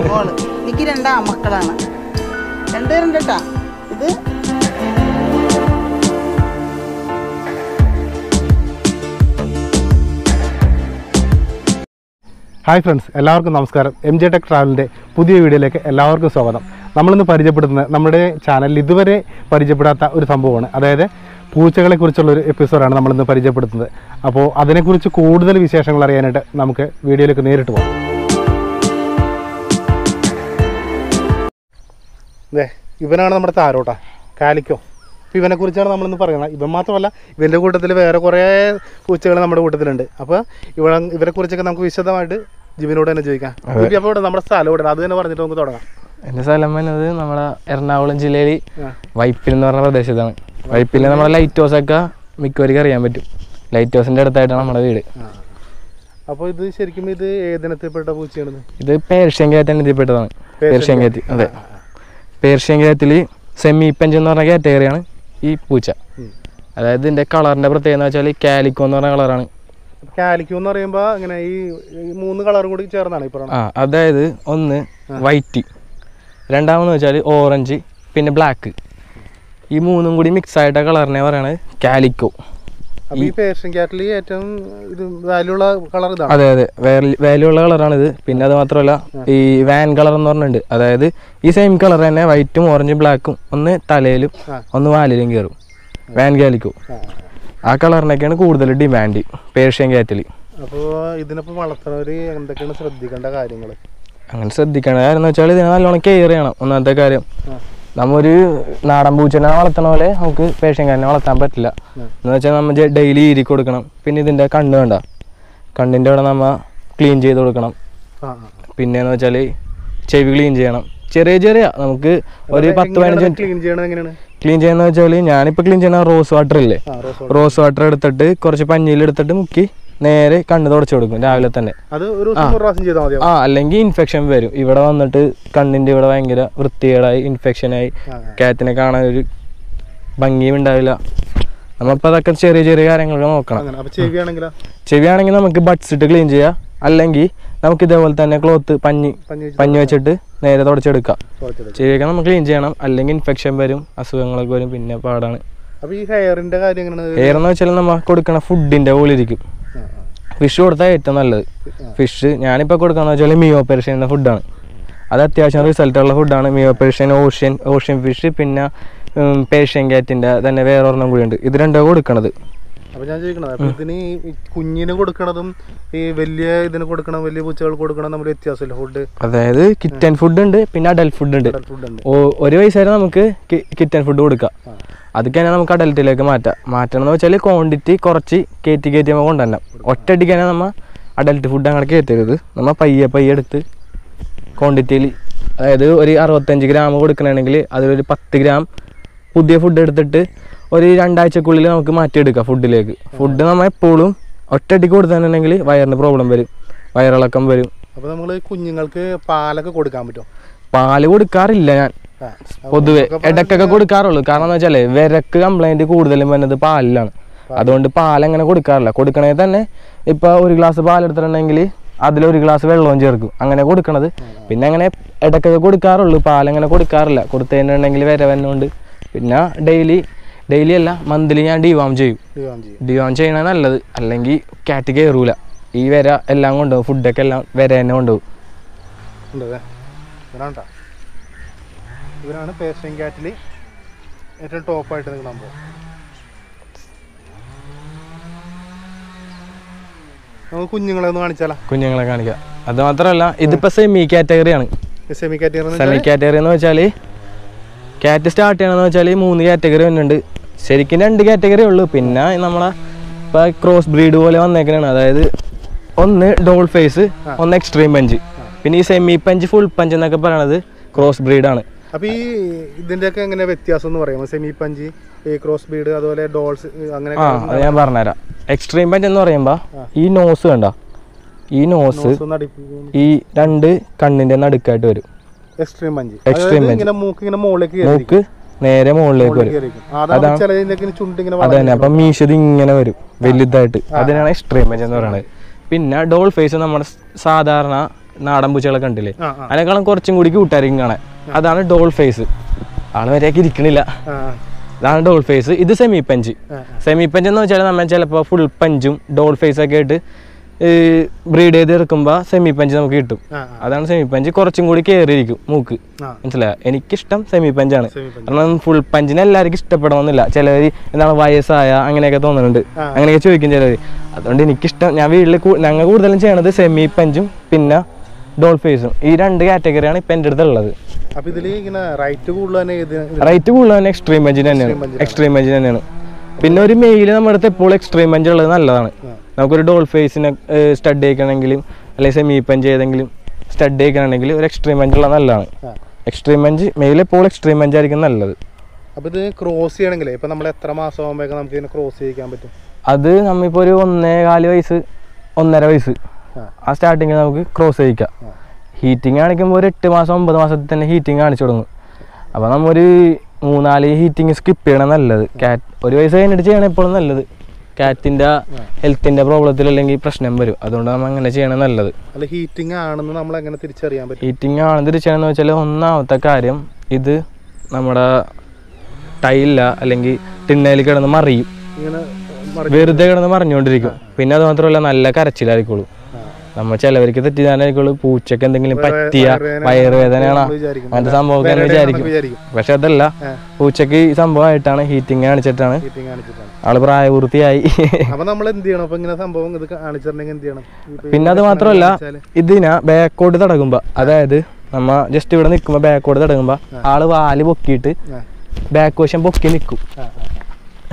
മോള് എനിക്ക് രണ്ട് ആമക്കളാണ് രണ്ടുപേരുണ്ട് കേട്ടാ ഇത് ഹായ് ഫ്രണ്ട്സ് എല്ലാവർക്കും നമസ്കാരം എം ജെ ടെക് ട്രാവലിൻ്റെ പുതിയ വീഡിയോയിലേക്ക് എല്ലാവർക്കും സ്വാഗതം നമ്മളിന്ന് പരിചയപ്പെടുത്തുന്നത് നമ്മുടെ ചാനലിൽ ഇതുവരെ പരിചയപ്പെടാത്ത ഒരു സംഭവമാണ് അതായത് പൂച്ചകളെ കുറിച്ചുള്ള ഒരു എപ്പിസോഡാണ് നമ്മളിന്ന് പരിചയപ്പെടുത്തുന്നത് അപ്പോൾ അതിനെക്കുറിച്ച് കൂടുതൽ വിശേഷങ്ങൾ അറിയാനായിട്ട് നമുക്ക് വീഡിയോയിലേക്ക് നേരിട്ട് പോകാം അതെ ഇവനാണ് നമ്മുടെ താരോട്ടാ കാലിക്കോ അപ്പോൾ ഇവനെ കുറിച്ചാണ് നമ്മളിന്ന് പറയുന്നത് ഇവൻ മാത്രമല്ല ഇവൻ്റെ കൂട്ടത്തിൽ വേറെ കുറേ പൂച്ചകൾ നമ്മുടെ കൂട്ടത്തിലുണ്ട് അപ്പോൾ ഇവ ഇവരെ കുറിച്ചൊക്കെ നമുക്ക് വിശദമായിട്ട് ജിബിനോട് തന്നെ ചോദിക്കാം ജിബി അപ്പോൾ ഇവിടെ നമ്മുടെ സ്ഥലം ഇവിടെ അത് തന്നെ പറഞ്ഞിട്ട് നമുക്ക് തുടങ്ങാം എൻ്റെ സ്ഥലം വരുന്നത് നമ്മുടെ എറണാകുളം ജില്ലയിൽ ആ. വൈപ്പിൽ എന്ന് പറഞ്ഞ പ്രദേശത്താണ് വൈപ്പിൽ നമ്മുടെ ലൈറ്റ് ഹൗസ് ഒക്കെ മിക്കവർക്കും അറിയാൻ പറ്റും ലൈറ്റ് ഹൗസിൻ്റെ അടുത്തായിട്ടാണ് നമ്മുടെ വീട് അപ്പോൾ ഇത് ശരിക്കും ഇത് ഏതിനത്തിൽപ്പെട്ട പൂച്ചയാണിത് ഇത് പേർഷ്യൻ ക്യാറ്റാണ് ഇതിൽപ്പെട്ടതാണ് പേർഷ്യൻ ക്യാറ്റ് അതെ പേർഷ്യൻ ക്യാറ്റിൽ സെമി പെഞ്ച് എന്ന് പറഞ്ഞ കാറ്റഗറിയാണ് ഈ പൂച്ച ഉം. അതായത് ഇതിൻ്റെ കളറിൻ്റെ പ്രത്യേകത എന്ന് വെച്ചാൽ കാലിക്കോ എന്ന് പറഞ്ഞ കളറാണ് കാലിക്കോ എന്ന് പറയുമ്പോൾ ഇങ്ങനെ ഈ ഈ മൂന്ന് കളറും കൂടി ചേർന്നാണ് ഈ പറയുന്നത് ആ അതായത് ഒന്ന് വൈറ്റ് രണ്ടാമെന്ന് വെച്ചാൽ ഓറഞ്ച് പിന്നെ ബ്ലാക്ക് ഈ മൂന്നും കൂടി മിക്സ് ആയിട്ട കളറിനെ പറയണത് കാലിക്കോ അപ്പോൾ ഈ പേർഷ്യൻ ക്യാറ്റിൽ ഏറ്റവും ഇത് വാല്യുള്ള കളർ ഇതാണ് അതെ അതെ വാല്യൂ ഉള്ള കളറാണിത് പിന്നെ അത് മാത്രമല്ല ഈ വാൻ കളർ എന്ന് പറഞ്ഞിട്ടുണ്ട് അതായത് ഈ സെയിം കളർ തന്നെ വൈറ്റും ഓറഞ്ചും ബ്ലാക്കും ഒന്ന് തലയിലും ആ. ഒന്ന് വാലിലും കയറും വാൻ കാലിക്കോ ആ, ആ. ആ കളറിനൊക്കെയാണ് കൂടുതൽ ഡിമാൻഡ് പേർഷ്യൻ ക്യാറ്റിൽ അപ്പോൾ ഇതിനിപ്പോൾ വളർത്തുന്നവർ എന്തൊക്കെയാണ് ശ്രദ്ധിക്കേണ്ട കാര്യങ്ങൾ അങ്ങനെ ശ്രദ്ധിക്കേണ്ട കാര്യം എന്ന് വെച്ചാൽ ഇതിനെ നല്ലോണം കെയർ ചെയ്യണം ഒന്നാമത്തെ കാര്യം നമ്മൊരു നാടൻ പൂച്ചനെ വളർത്തണ പോലെ നമുക്ക് പേർഷ്യൻ കാരനെ വളർത്താൻ പറ്റില്ല എന്ന് വെച്ചാൽ നമ്മൾ ഡെയിലി ഈരി കൊടുക്കണം പിന്നെ ഇതിൻ്റെ കണ്ണ് വേണ്ട കണ്ണിൻ്റെ അവിടെ നമ്മൾ ക്ലീൻ ചെയ്ത് കൊടുക്കണം ആ പിന്നെന്ന് വെച്ചാൽ ചെവി ക്ലീൻ ചെയ്യണം ചെറിയ ചെറിയ നമുക്ക് ഒരു പത്ത് പതിനഞ്ച് മിനിറ്റ് ക്ലീൻ ചെയ്യണത് എങ്ങനെയാണ് ക്ലീൻ ചെയ്യുന്ന വെച്ചാൽ ഞാനിപ്പോൾ ക്ലീൻ ചെയ്യുന്ന റോസ് വാട്ടർ ഇല്ലേ ആ റോസ് റോസ് വാട്ടർ എടുത്തിട്ട് കുറച്ച് പഞ്ഞിയിൽ എടുത്തിട്ട് മുക്കി നേരെ കണ്ണ് തുടച്ചു കൊടുക്കും രാവിലെ തന്നെ അത് ഒരു ദിവസം ഒരു പ്രാവശ്യം ചെയ്താൽ മതിയോ ആ അല്ലെങ്കിൽ ഇൻഫെക്ഷൻ വരും ഇവിടെ വന്നിട്ട് കണ്ണിൻ്റെ ഇവിടെ ഭയങ്കര വൃത്തികേടായി ഇൻഫെക്ഷനായി ആ, ആ. കാറ്റിനെ കാണാൻ ഒരു ഭംഗിയും ഉണ്ടാവില്ല നമ്മളിപ്പോൾ അതൊക്കെ ചെറിയ ചെറിയ കാര്യങ്ങളൊക്കെ നോക്കണം അങ്ങനെ അപ്പോൾ ചെവിയാണെങ്കിലോ ചെവിയാണെങ്കിൽ നമുക്ക് ബഡ്സ് ഇട്ട് ക്ലീൻ ചെയ്യാം അല്ലെങ്കിൽ നമുക്ക് ഇതേപോലെ തന്നെ ക്ലോത്ത് പഞ്ഞി പഞ്ഞി വെച്ച് പഞ്ഞി വെച്ചിട്ട് നേരെ തുടച്ചെടുക്കാം തുടച്ചെടുക്കും ചെവിയൊക്കെ നമ്മൾ ക്ലീൻ ചെയ്യണം അല്ലെങ്കിൽ ഇൻഫെക്ഷൻ വരും അസുഖങ്ങളൊക്കെ വരും പിന്നെ പാടാണ് അപ്പോൾ ഈ ഹെയറിന്റെ കാര്യം എങ്ങനെയാണ് എയർ എന്ന് വെച്ചാൽ നമ്മൾ കൊടുക്കണ ഫുഡിൻ്റെ പോലിരിക്കും ആ, ആ. ഫിഷ് കൊടുത്താൽ ഏറ്റവും നല്ലത് ഫിഷ് ഞാനിപ്പോൾ കൊടുക്കാന്ന് വെച്ചാൽ മിയോ പെർഷ്യൻ എന്ന ഫുഡാണ് അത് അത്യാവശ്യം റിസൾട്ടുള്ള ഫുഡാണ് Meo Persian ocean ocean fish പിന്നെ ഉം, പേർഷ്യൻ ക്യാറ്റിൻ്റെ തന്നെ വേറെ ഒരെണ്ണം കൂടി ഉണ്ട് ഇത് രണ്ടോ കൊടുക്കണത് അപ്പോൾ ഞാൻ ചോദിക്കണത് അപ്പോൾ ഇതിന് ഈ കുഞ്ഞിന് കൊടുക്കണതും ഈ വലിയ ഇതിന് കൊടുക്കണം വലിയ പൂച്ചകൾ കൊടുക്കണം നമ്മൾ വ്യത്യാസമില്ല ഫുഡ് അതായത് കിറ്റൻ ഫുഡ് ഉണ്ട് പിന്നെ അഡൽട്ട് ഫുഡ് ഉണ്ട് ഫുഡ് ഉണ്ട് ഓ- ഒരു വയസ്സ് വരെ നമുക്ക് കിറ്റൻ ഫുഡ് കൊടുക്കാം അതൊക്കെ തന്നെ നമുക്ക് അഡൽട്ടിലേക്ക് മാറ്റാം മാറ്റണം എന്ന് വെച്ചാൽ ക്വാണ്ടിറ്റി കുറച്ച് കയറ്റി കയറ്റി നമ്മൾ കൊണ്ടുവരണം ഒറ്റയടിക്ക് തന്നെ നമ്മൾ അഡൽട്ട് ഫുഡ് അങ്ങനെ കയറ്റരുത് നമ്മൾ പയ്യെ പയ്യെ എടുത്ത് ക്വാണ്ടിറ്റിയിൽ അതായത് ഒരു അറുപത്തഞ്ച് ഗ്രാം കൊടുക്കണമെങ്കിൽ അതിലൊരു പത്ത് ഗ്രാം പുതിയ ഫുഡ് എടുത്തിട്ട് ഒരു രണ്ടാഴ്ചക്കുള്ളിൽ നമുക്ക് മാറ്റിയെടുക്കാം ഫുഡിലേക്ക് ഫുഡ് നമ്മൾ എപ്പോഴും ഒറ്റയടിക്ക് കൊടുത്തിട്ടുണ്ടെങ്കിൽ വയറിന് പ്രോബ്ലം വരും വയറിളക്കം വരും അപ്പോൾ നമ്മൾ കുഞ്ഞുങ്ങൾക്ക് പാലൊക്കെ കൊടുക്കാൻ പറ്റും പാല് കൊടുക്കാറില്ല ഞാൻ ആ, പൊതുവെ ഇടയ്ക്കൊക്കെ കൊടുക്കാറുള്ളൂ കാരണം എന്ന് വെച്ചാലേ വിരക്ക് കംപ്ലൈന്റ് കൂടുതലും വരുന്നത് പാലിലാണ് അതുകൊണ്ട് പാൽ അങ്ങനെ കൊടുക്കാറില്ല കൊടുക്കണേ തന്നെ ഇപ്പൊ ഒരു ഗ്ലാസ് പാൽ എടുത്തിട്ടുണ്ടെങ്കിൽ അതിലൊരു ഗ്ലാസ് വെള്ളവും ചേർക്കും അങ്ങനെ കൊടുക്കണത് പിന്നെ അങ്ങനെ ഇടയ്ക്കൊക്കെ കൊടുക്കാറുള്ളൂ പാൽ അങ്ങനെ കൊടുക്കാറില്ല കൊടുത്തതിനുണ്ടെങ്കിൽ വിര വന്നുകൊണ്ട് പിന്നെ ഡെയിലി ഡെയിലി അല്ല മന്ത്ലി ഞാൻ ഡിവാം ചെയ്യും ചെയ്യുകയും ചെയ്യും ഡിവാം ചെയ്യണ നല്ലത് അല്ലെങ്കിൽ കാറ്റ് കയറൂല ഈ വിര എല്ലാം കൊണ്ടുപോകും ഫുഡൊക്കെ എല്ലാം വിര തന്നെ കൊണ്ടുപോകും ഉണ്ട് അല്ലേ ഇവനാണ് ട്ടാ. ഇവനാണ് പേർഷ്യൻ ക്യാറ്റിൽ ഏറ്റവും ടോപ്പായിട്ട് നിൽക്കുന്ന സംഭവം നമുക്ക് കുഞ്ഞുങ്ങളെ ഒന്ന് കാണിച്ചാലോ കുഞ്ഞുങ്ങളെ കാണിക്കാം അത് മാത്രമല്ല ഇതിപ്പോ സെമി കാറ്റഗറിയാണ് സെമി കാറ്റഗറി സെമി കാറ്റഗറി എന്ന് വെച്ചാൽ കാറ്റ് സ്റ്റാർട്ട് ചെയ്യണമെന്ന് വെച്ചാൽ മൂന്ന് കാറ്റഗറി വരുന്നുണ്ട് ശരിക്കും രണ്ട് കാറ്റഗറി ഉള്ളൂ പിന്നെ നമ്മളെ ഇപ്പൊ ക്രോസ് ബ്രീഡ് പോലെ വന്നേക്കണാണ് അതായത് ഒന്ന് ഡോൾ ഫേസ് ഒന്ന് എക്സ്ട്രീം പഞ്ച് പിന്നെ ഈ സെമി പഞ്ച് ഫുൾ പഞ്ച് എന്നൊക്കെ പറയണത് ക്രോസ് ബ്രീഡാണ് അപ്പൊ ഈ ഇതിന്റെയൊക്കെ എങ്ങനെ വ്യത്യാസം എന്ന് പറയാമോ സെമി പഞ്ച് ഈ ക്രോസ് ബീഡ് അതുപോലെ ഡോൾസ് അങ്ങനെ ആ അത് ഞാൻ പറഞ്ഞുതരാം എക്സ്ട്രീം പഞ്ച് എന്ന് പറയുമ്പോൾ ഈ നോസ് കണ്ട ഈ നോസ് ഈ രണ്ട് കണ്ണിന്റെ നടുക്കായിട്ട് വരും എക്സ്ട്രീം പഞ്ച് Extreme punch. ഇങ്ങനെ മൂക്ക് ഇങ്ങനെ മുകളിലേക്ക് കയറി മൂക്ക് നേരെ മുകളിലേക്ക് വരും കയറിയിരിക്കും. അതാണ് ചിലതിന്റെ ചുണ്ട് ഇങ്ങനെ അത് തന്നെ അപ്പം മീശത് ഇങ്ങനെ വരും വലുതായിട്ട് അതിനാണ് എക്സ്ട്രീം പഞ്ച് എന്ന് പറയുന്നത് പിന്നെ ഡോൾ ഫേസ് നമ്മുടെ സ് സാധാരണ നാടൻ പൂച്ചകളൊക്കെ ഉണ്ടല്ലേ ആ ആ അതിനേക്കാളും കുറച്ചും കൂടി കൂട്ടായിരിക്കും കാണാൻ അതാണ് ഡോൾ ഫേസ് ആള് വരെയൊക്കെ ഇരിക്കണില്ല ആ ഇതാണ് ഡോൾ ഫേസ് ഇത് സെമി പഞ്ച് ആ. സെമി പഞ്ച് എന്ന് വെച്ചാൽ നമ്മൾ ചിലപ്പോൾ ഫുൾ പഞ്ചും ഡോൾ ഫേസ് ഒക്കെ ആയിട്ട് ബ്രീഡ് ചെയ്ത് എടുക്കുമ്പോൾ സെമി പഞ്ച് നമുക്ക് കിട്ടും ആ അതാണ് സെമി പഞ്ച് കുറച്ചും കൂടി കയറിയിരിക്കും മൂക്ക് ആ മനസ്സിലായോ എനിക്കിഷ്ടം സെമി പഞ്ചാണ് സെമി പഞ്ച് കാരണം ഫുൾ പഞ്ചിനെ എല്ലാവർക്കും ഇഷ്ടപ്പെടണമെന്നില്ല ചിലവർ എന്താണ് വയസ്സായ അങ്ങനെയൊക്കെ തോന്നുന്നുണ്ട് ആ. അങ്ങനെയൊക്കെ ചോദിക്കും ചിലവർ അതുകൊണ്ട് എനിക്കിഷ്ടം ഞാൻ വീട്ടിൽ ഞങ്ങൾ കൂടുതലും ചെയ്യണത് സെമി പഞ്ചും പിന്നെ ഡോൾ ഫേസും ഈ രണ്ട് കാറ്റഗറിയാണ് ഇപ്പം എൻ്റെ അടുത്ത് ഉള്ളത് അപ്പൊ ഇതില് ഇങ്ങനെ റൈറ്റ് കൂടുതൽ തന്നെ ഏത് ഇത്? റൈറ്റ് കൂടുതൽ തന്നെ എക്സ്ട്രീം പഞ്ചിന് തന്നെയാണ് എക്സ്ട്രീം പഞ്ചിന് തന്നെയാണ് പിന്നെ ഒരു മെയിൽ നമ്മുടെ അടുത്ത് എപ്പോഴും എക്സ്ട്രീം പഞ്ച് ഉള്ളത് നല്ലതാണ് ആ. നമുക്കൊരു ഡോൾ ഫേസിനെ സ്റ്റഡ് ചെയ്യിക്കണമെങ്കിലും അല്ലെങ്കിൽ സെമി പഞ്ച് ഏതെങ്കിലും സ്റ്റഡ് ചെയ്യിക്കണമെങ്കിൽ ഒരു എക്സ്ട്രീം പഞ്ച് ഉള്ളത് നല്ലതാണ് ആ. എക്സ്ട്രീം പഞ്ച് മെയിൽ എപ്പോഴും എക്സ്ട്രീം പഞ്ച് ആയിരിക്കും നല്ലത് അപ്പൊ ഇത് ക്രോസ് ചെയ്യണമെങ്കിലേ ഇപ്പൊ നമ്മൾ എത്ര മാസം ആകുമ്പോഴേക്കും നമുക്ക് ഇതിനെ ക്രോസ് ചെയ്യിക്കാൻ പറ്റും അത് നമ്മളിപ്പോൾ ഒരു ഒന്നേ കാല് വയസ്സ് ഒന്നര വയസ്സ് ആ. ആ സ്റ്റാർട്ടിങ്ങിൽ നമുക്ക് ക്രോസ് ചെയ്യിക്കാം ആ. ഹീറ്റിംഗ് കാണിക്കുമ്പോൾ ഒരു എട്ട് മാസം ഒമ്പത് മാസത്തിൽ തന്നെ ഹീറ്റിംഗ് കാണിച്ചു തുടങ്ങും അപ്പോൾ നമ്മൊരു മൂന്നാല് ഹീറ്റിംഗ് സ്കിപ്പ് ചെയ്യണം നല്ലത് കാറ്റ് ഒരു വയസ്സ് കഴിഞ്ഞിട്ട് ചെയ്യണം എപ്പോഴും നല്ലത് കാറ്റിൻ്റെ ഹെൽത്തിൻ്റെ പ്രോബ്ലത്തിൽ അല്ലെങ്കിൽ പ്രശ്നം വരും അതുകൊണ്ട് നമ്മൾ അങ്ങനെ ചെയ്യണം നല്ലത് അല്ല ഹീറ്റിംഗ് ആണെന്ന് നമ്മൾ എങ്ങനെ തിരിച്ചറിയാൻ പറ്റും ഹീറ്റിംഗ് ആണ് തിരിച്ചതെന്ന് വെച്ചാൽ ഒന്നാമത്തെ കാര്യം ഇത് നമ്മുടെ ടൈലില്ല അല്ലെങ്കിൽ ടിന്നയിൽ കിടന്ന് മറിയും ഇങ്ങനെ മറി- വെറുതെ കിടന്ന് മറിഞ്ഞുകൊണ്ടിരിക്കും പിന്നെ അത് മാത്രമല്ല നല്ല കരച്ചിലായിരിക്കുള്ളൂ ആ. നമ്മൾ ചിലവർക്ക് തെറ്റിദ്ധാരണയായിരിക്കുള്ളൂ പൂച്ചക്ക് എന്തെങ്കിലും പറ്റിയ വയറുവേദന വയറുവേദനയാണോ നമ്മൾ വിചാരിക്കും. അങ്ങനത്തെ സംഭവമൊക്കെ വേറെ വിചാരിക്കും ആണെന്നൊക്കെ വിചാരിക്കും പക്ഷെ അതല്ല ആ. പൂച്ചക്ക് ഈ സംഭവമായിട്ടാണ് ഹീറ്റിംഗ് കാണിച്ചിട്ടാണ് ഹീറ്റിംഗ് കാണിച്ചിട്ടാണ് ആള് പ്രായപൂർത്തിയായി അപ്പൊ നമ്മൾ എന്ത് ചെയ്യണം അപ്പൊ ഇങ്ങനെ സംഭവം ഇത് കാണിച്ചിട്ടുണ്ടെങ്കിൽ എന്ത് ചെയ്യണം ഇപ്പൊ ഈ പിന്നെ അത് മാത്രമല്ല കാണിച്ചാല് ഇതിനാ ബാക്കോട്ട് തടകുമ്പോ അതായത് നമ്മ ജസ്റ്റ് ഇവിടെ നിൽക്കുമ്പോ ബാക്കോട്ട് തടകുമ്പോ ആള് വാല് പൊക്കിയിട്ട് ആ. ബാക്ക് വശം പൊക്കി നിൽക്കും ആ, ആ,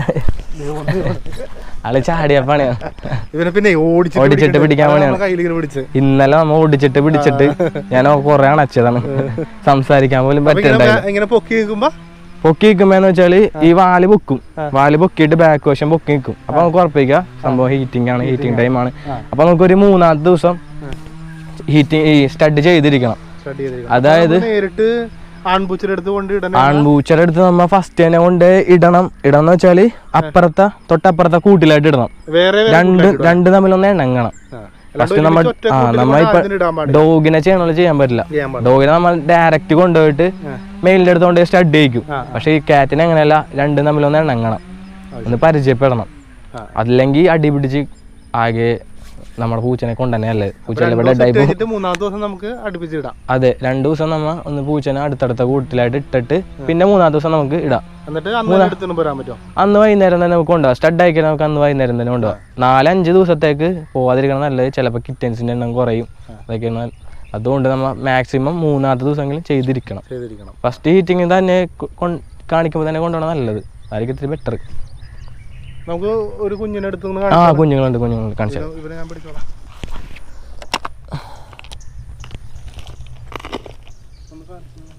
ആള് ചാടിയ പണിയാണ് ഇവനെ പിന്നെ ഓടിച്ചിട്ട് ഓടിച്ചിട്ട് പിടിക്കാൻ വേണ്ടിയാണ്. കയ്യിൽ ഇങ്ങനെ പിടിച്ച് ഇന്നലെ നമ്മ ഓടിച്ചിട്ട് പിടിച്ചിട്ട് ഞാൻ കുറെ അണച്ചതാണ് സംസാരിക്കാൻ പോലും അപ്പൊ ഇങ്ങനെ പറ്റണ്ടായില്ല ബേ- ഇങ്ങനെ പൊക്കി നിൽക്കുമ്പോ പൊക്കി നിൽക്കുമ്പോന്ന് വെച്ചാല് ഈ വാല് പൊക്കും വാല് പൊക്കിയിട്ട് ബാക്ക് വശം പൊക്കി നിൽക്കും അപ്പൊ നമുക്ക് ഉറപ്പിക്കാം സംഭവം ഹീറ്റിംഗ് ആണ് ഹീറ്റിംഗ് ടൈം ആണ് അപ്പൊ നമുക്ക് ഒരു മൂന്നാമത്തെ ദിവസം ഹീറ്റിംഗ് ഈ സ്റ്റഡ് ചെയ്തിരിക്കണം സ്റ്റഡി ചെയ്തിരിക്കണം അതായത് അപ്പൊ നേരിട്ട് ആൺപൂച്ചിയുടെ അടുത്ത് കൊണ്ട് ഇടണേ ആൺപൂച്ചയുടെ അടുത്ത് നമ്മ ഫസ്റ്റ് തന്നെ കൊണ്ട് ഇടണം ഇടണം എന്ന് വെച്ചാല് അപ്പുറത്തെ തൊട്ടപ്പുറത്തെ കൂട്ടിലായിട്ട് ഇടണം വേറെ വേറെ രണ്ട് രണ്ട് തമ്മിലൊന്ന് ഇണങ്ങണം ആ. ഫസ്റ്റ് നമ്മൾ ഒറ്റ ആ കൂട്ടിൽ നമ്മ കൊണ്ട് ഇപ്പൊ ആദ്യം ഇടാൻ പാടില്ല. ഡോഗിനെ ചെയ്യണ ചെയ്യാൻ പറ്റില്ല ചെയ്യാൻ പാടില്ല. ഡോഗിനെ നമ്മൾ ഡയറക്റ്റ് കൊണ്ടുപോയിട്ട് മെയിലിന്റെ അടുത്ത് കൊണ്ടുപോയി സ്റ്റഡ് ചെയ്യിക്കും ആ, പക്ഷെ ഈ കാറ്റിന് അങ്ങനെയല്ല രണ്ടും തമ്മിലൊന്ന് ഇണങ്ങണം ഒന്ന് പരിചയപ്പെടണം ആ. അല്ലെങ്കിൽ അടി പിടിച്ച് ആകെ നമ്മുടെ പൂച്ചനെ കൊണ്ടുതന്നെ അല്ലേ പൂച്ച രണ്ട് ഇവിടെ ദിവസം ഡൈ ഇട്ട് കഴിഞ്ഞിട്ട് മൂന്നാമത്തെ ദിവസം നമുക്ക് അടുപ്പിച്ചിടാം അതെ രണ്ടു ദിവസം നമ്മ ഒന്ന് പൂച്ചനെ അടുത്തടുത്ത കൂട്ടിലായിട്ട് ഇട്ടിട്ട് പിന്നെ മൂന്നാമത്തെ ദിവസം നമുക്ക് ഇടാം എന്നിട്ട് അന്ന് എടുത്തു പോരാൻ പറ്റുമോ അന്ന് വൈകുന്നേരം തന്നെ നമുക്ക് കൊണ്ടുപോകാം സ്റ്റഡ് ആയിക്കാൻ നമുക്ക് അന്ന് വൈകുന്നേരം തന്നെ കൊണ്ടുപോകാം നാലഞ്ച് ദിവസത്തേക്ക് പോവാതിരിക്കണം നല്ലത് ചിലപ്പോൾ കിറ്റൻസിൻ്റെ എണ്ണം കുറയും അതൊക്കെയാണ് നൽ- അതുകൊണ്ട് നമ്മൾ മാക്സിമം മൂന്നാമത്തെ ദിവസമെങ്കിലും ചെയ്തിരിക്കണം ചെയ്തിരിക്കണം ഫസ്റ്റ് ഹീറ്റിംഗ് തന്നെ കൊ- കൊൺ- കാണിക്കുമ്പോൾ തന്നെ കൊണ്ടുപോകണം നല്ലത് അതായിരിക്കും ഇത്തിരി ബെറ്റർ നമുക്ക് ഒരു കുഞ്ഞിനെ അടുത്ത് നിന്ന് ആ കാണിച്ചാലോ? കുഞ്ഞുങ്ങളുണ്ട് കുഞ്ഞുങ്ങളുണ്ട് കാണിച്ചാൽ ഇവനെ- ഇവനെ ഞാൻ പിടിച്ചോളാം ഒന്ന് കാണിച്ച് തന്നോ.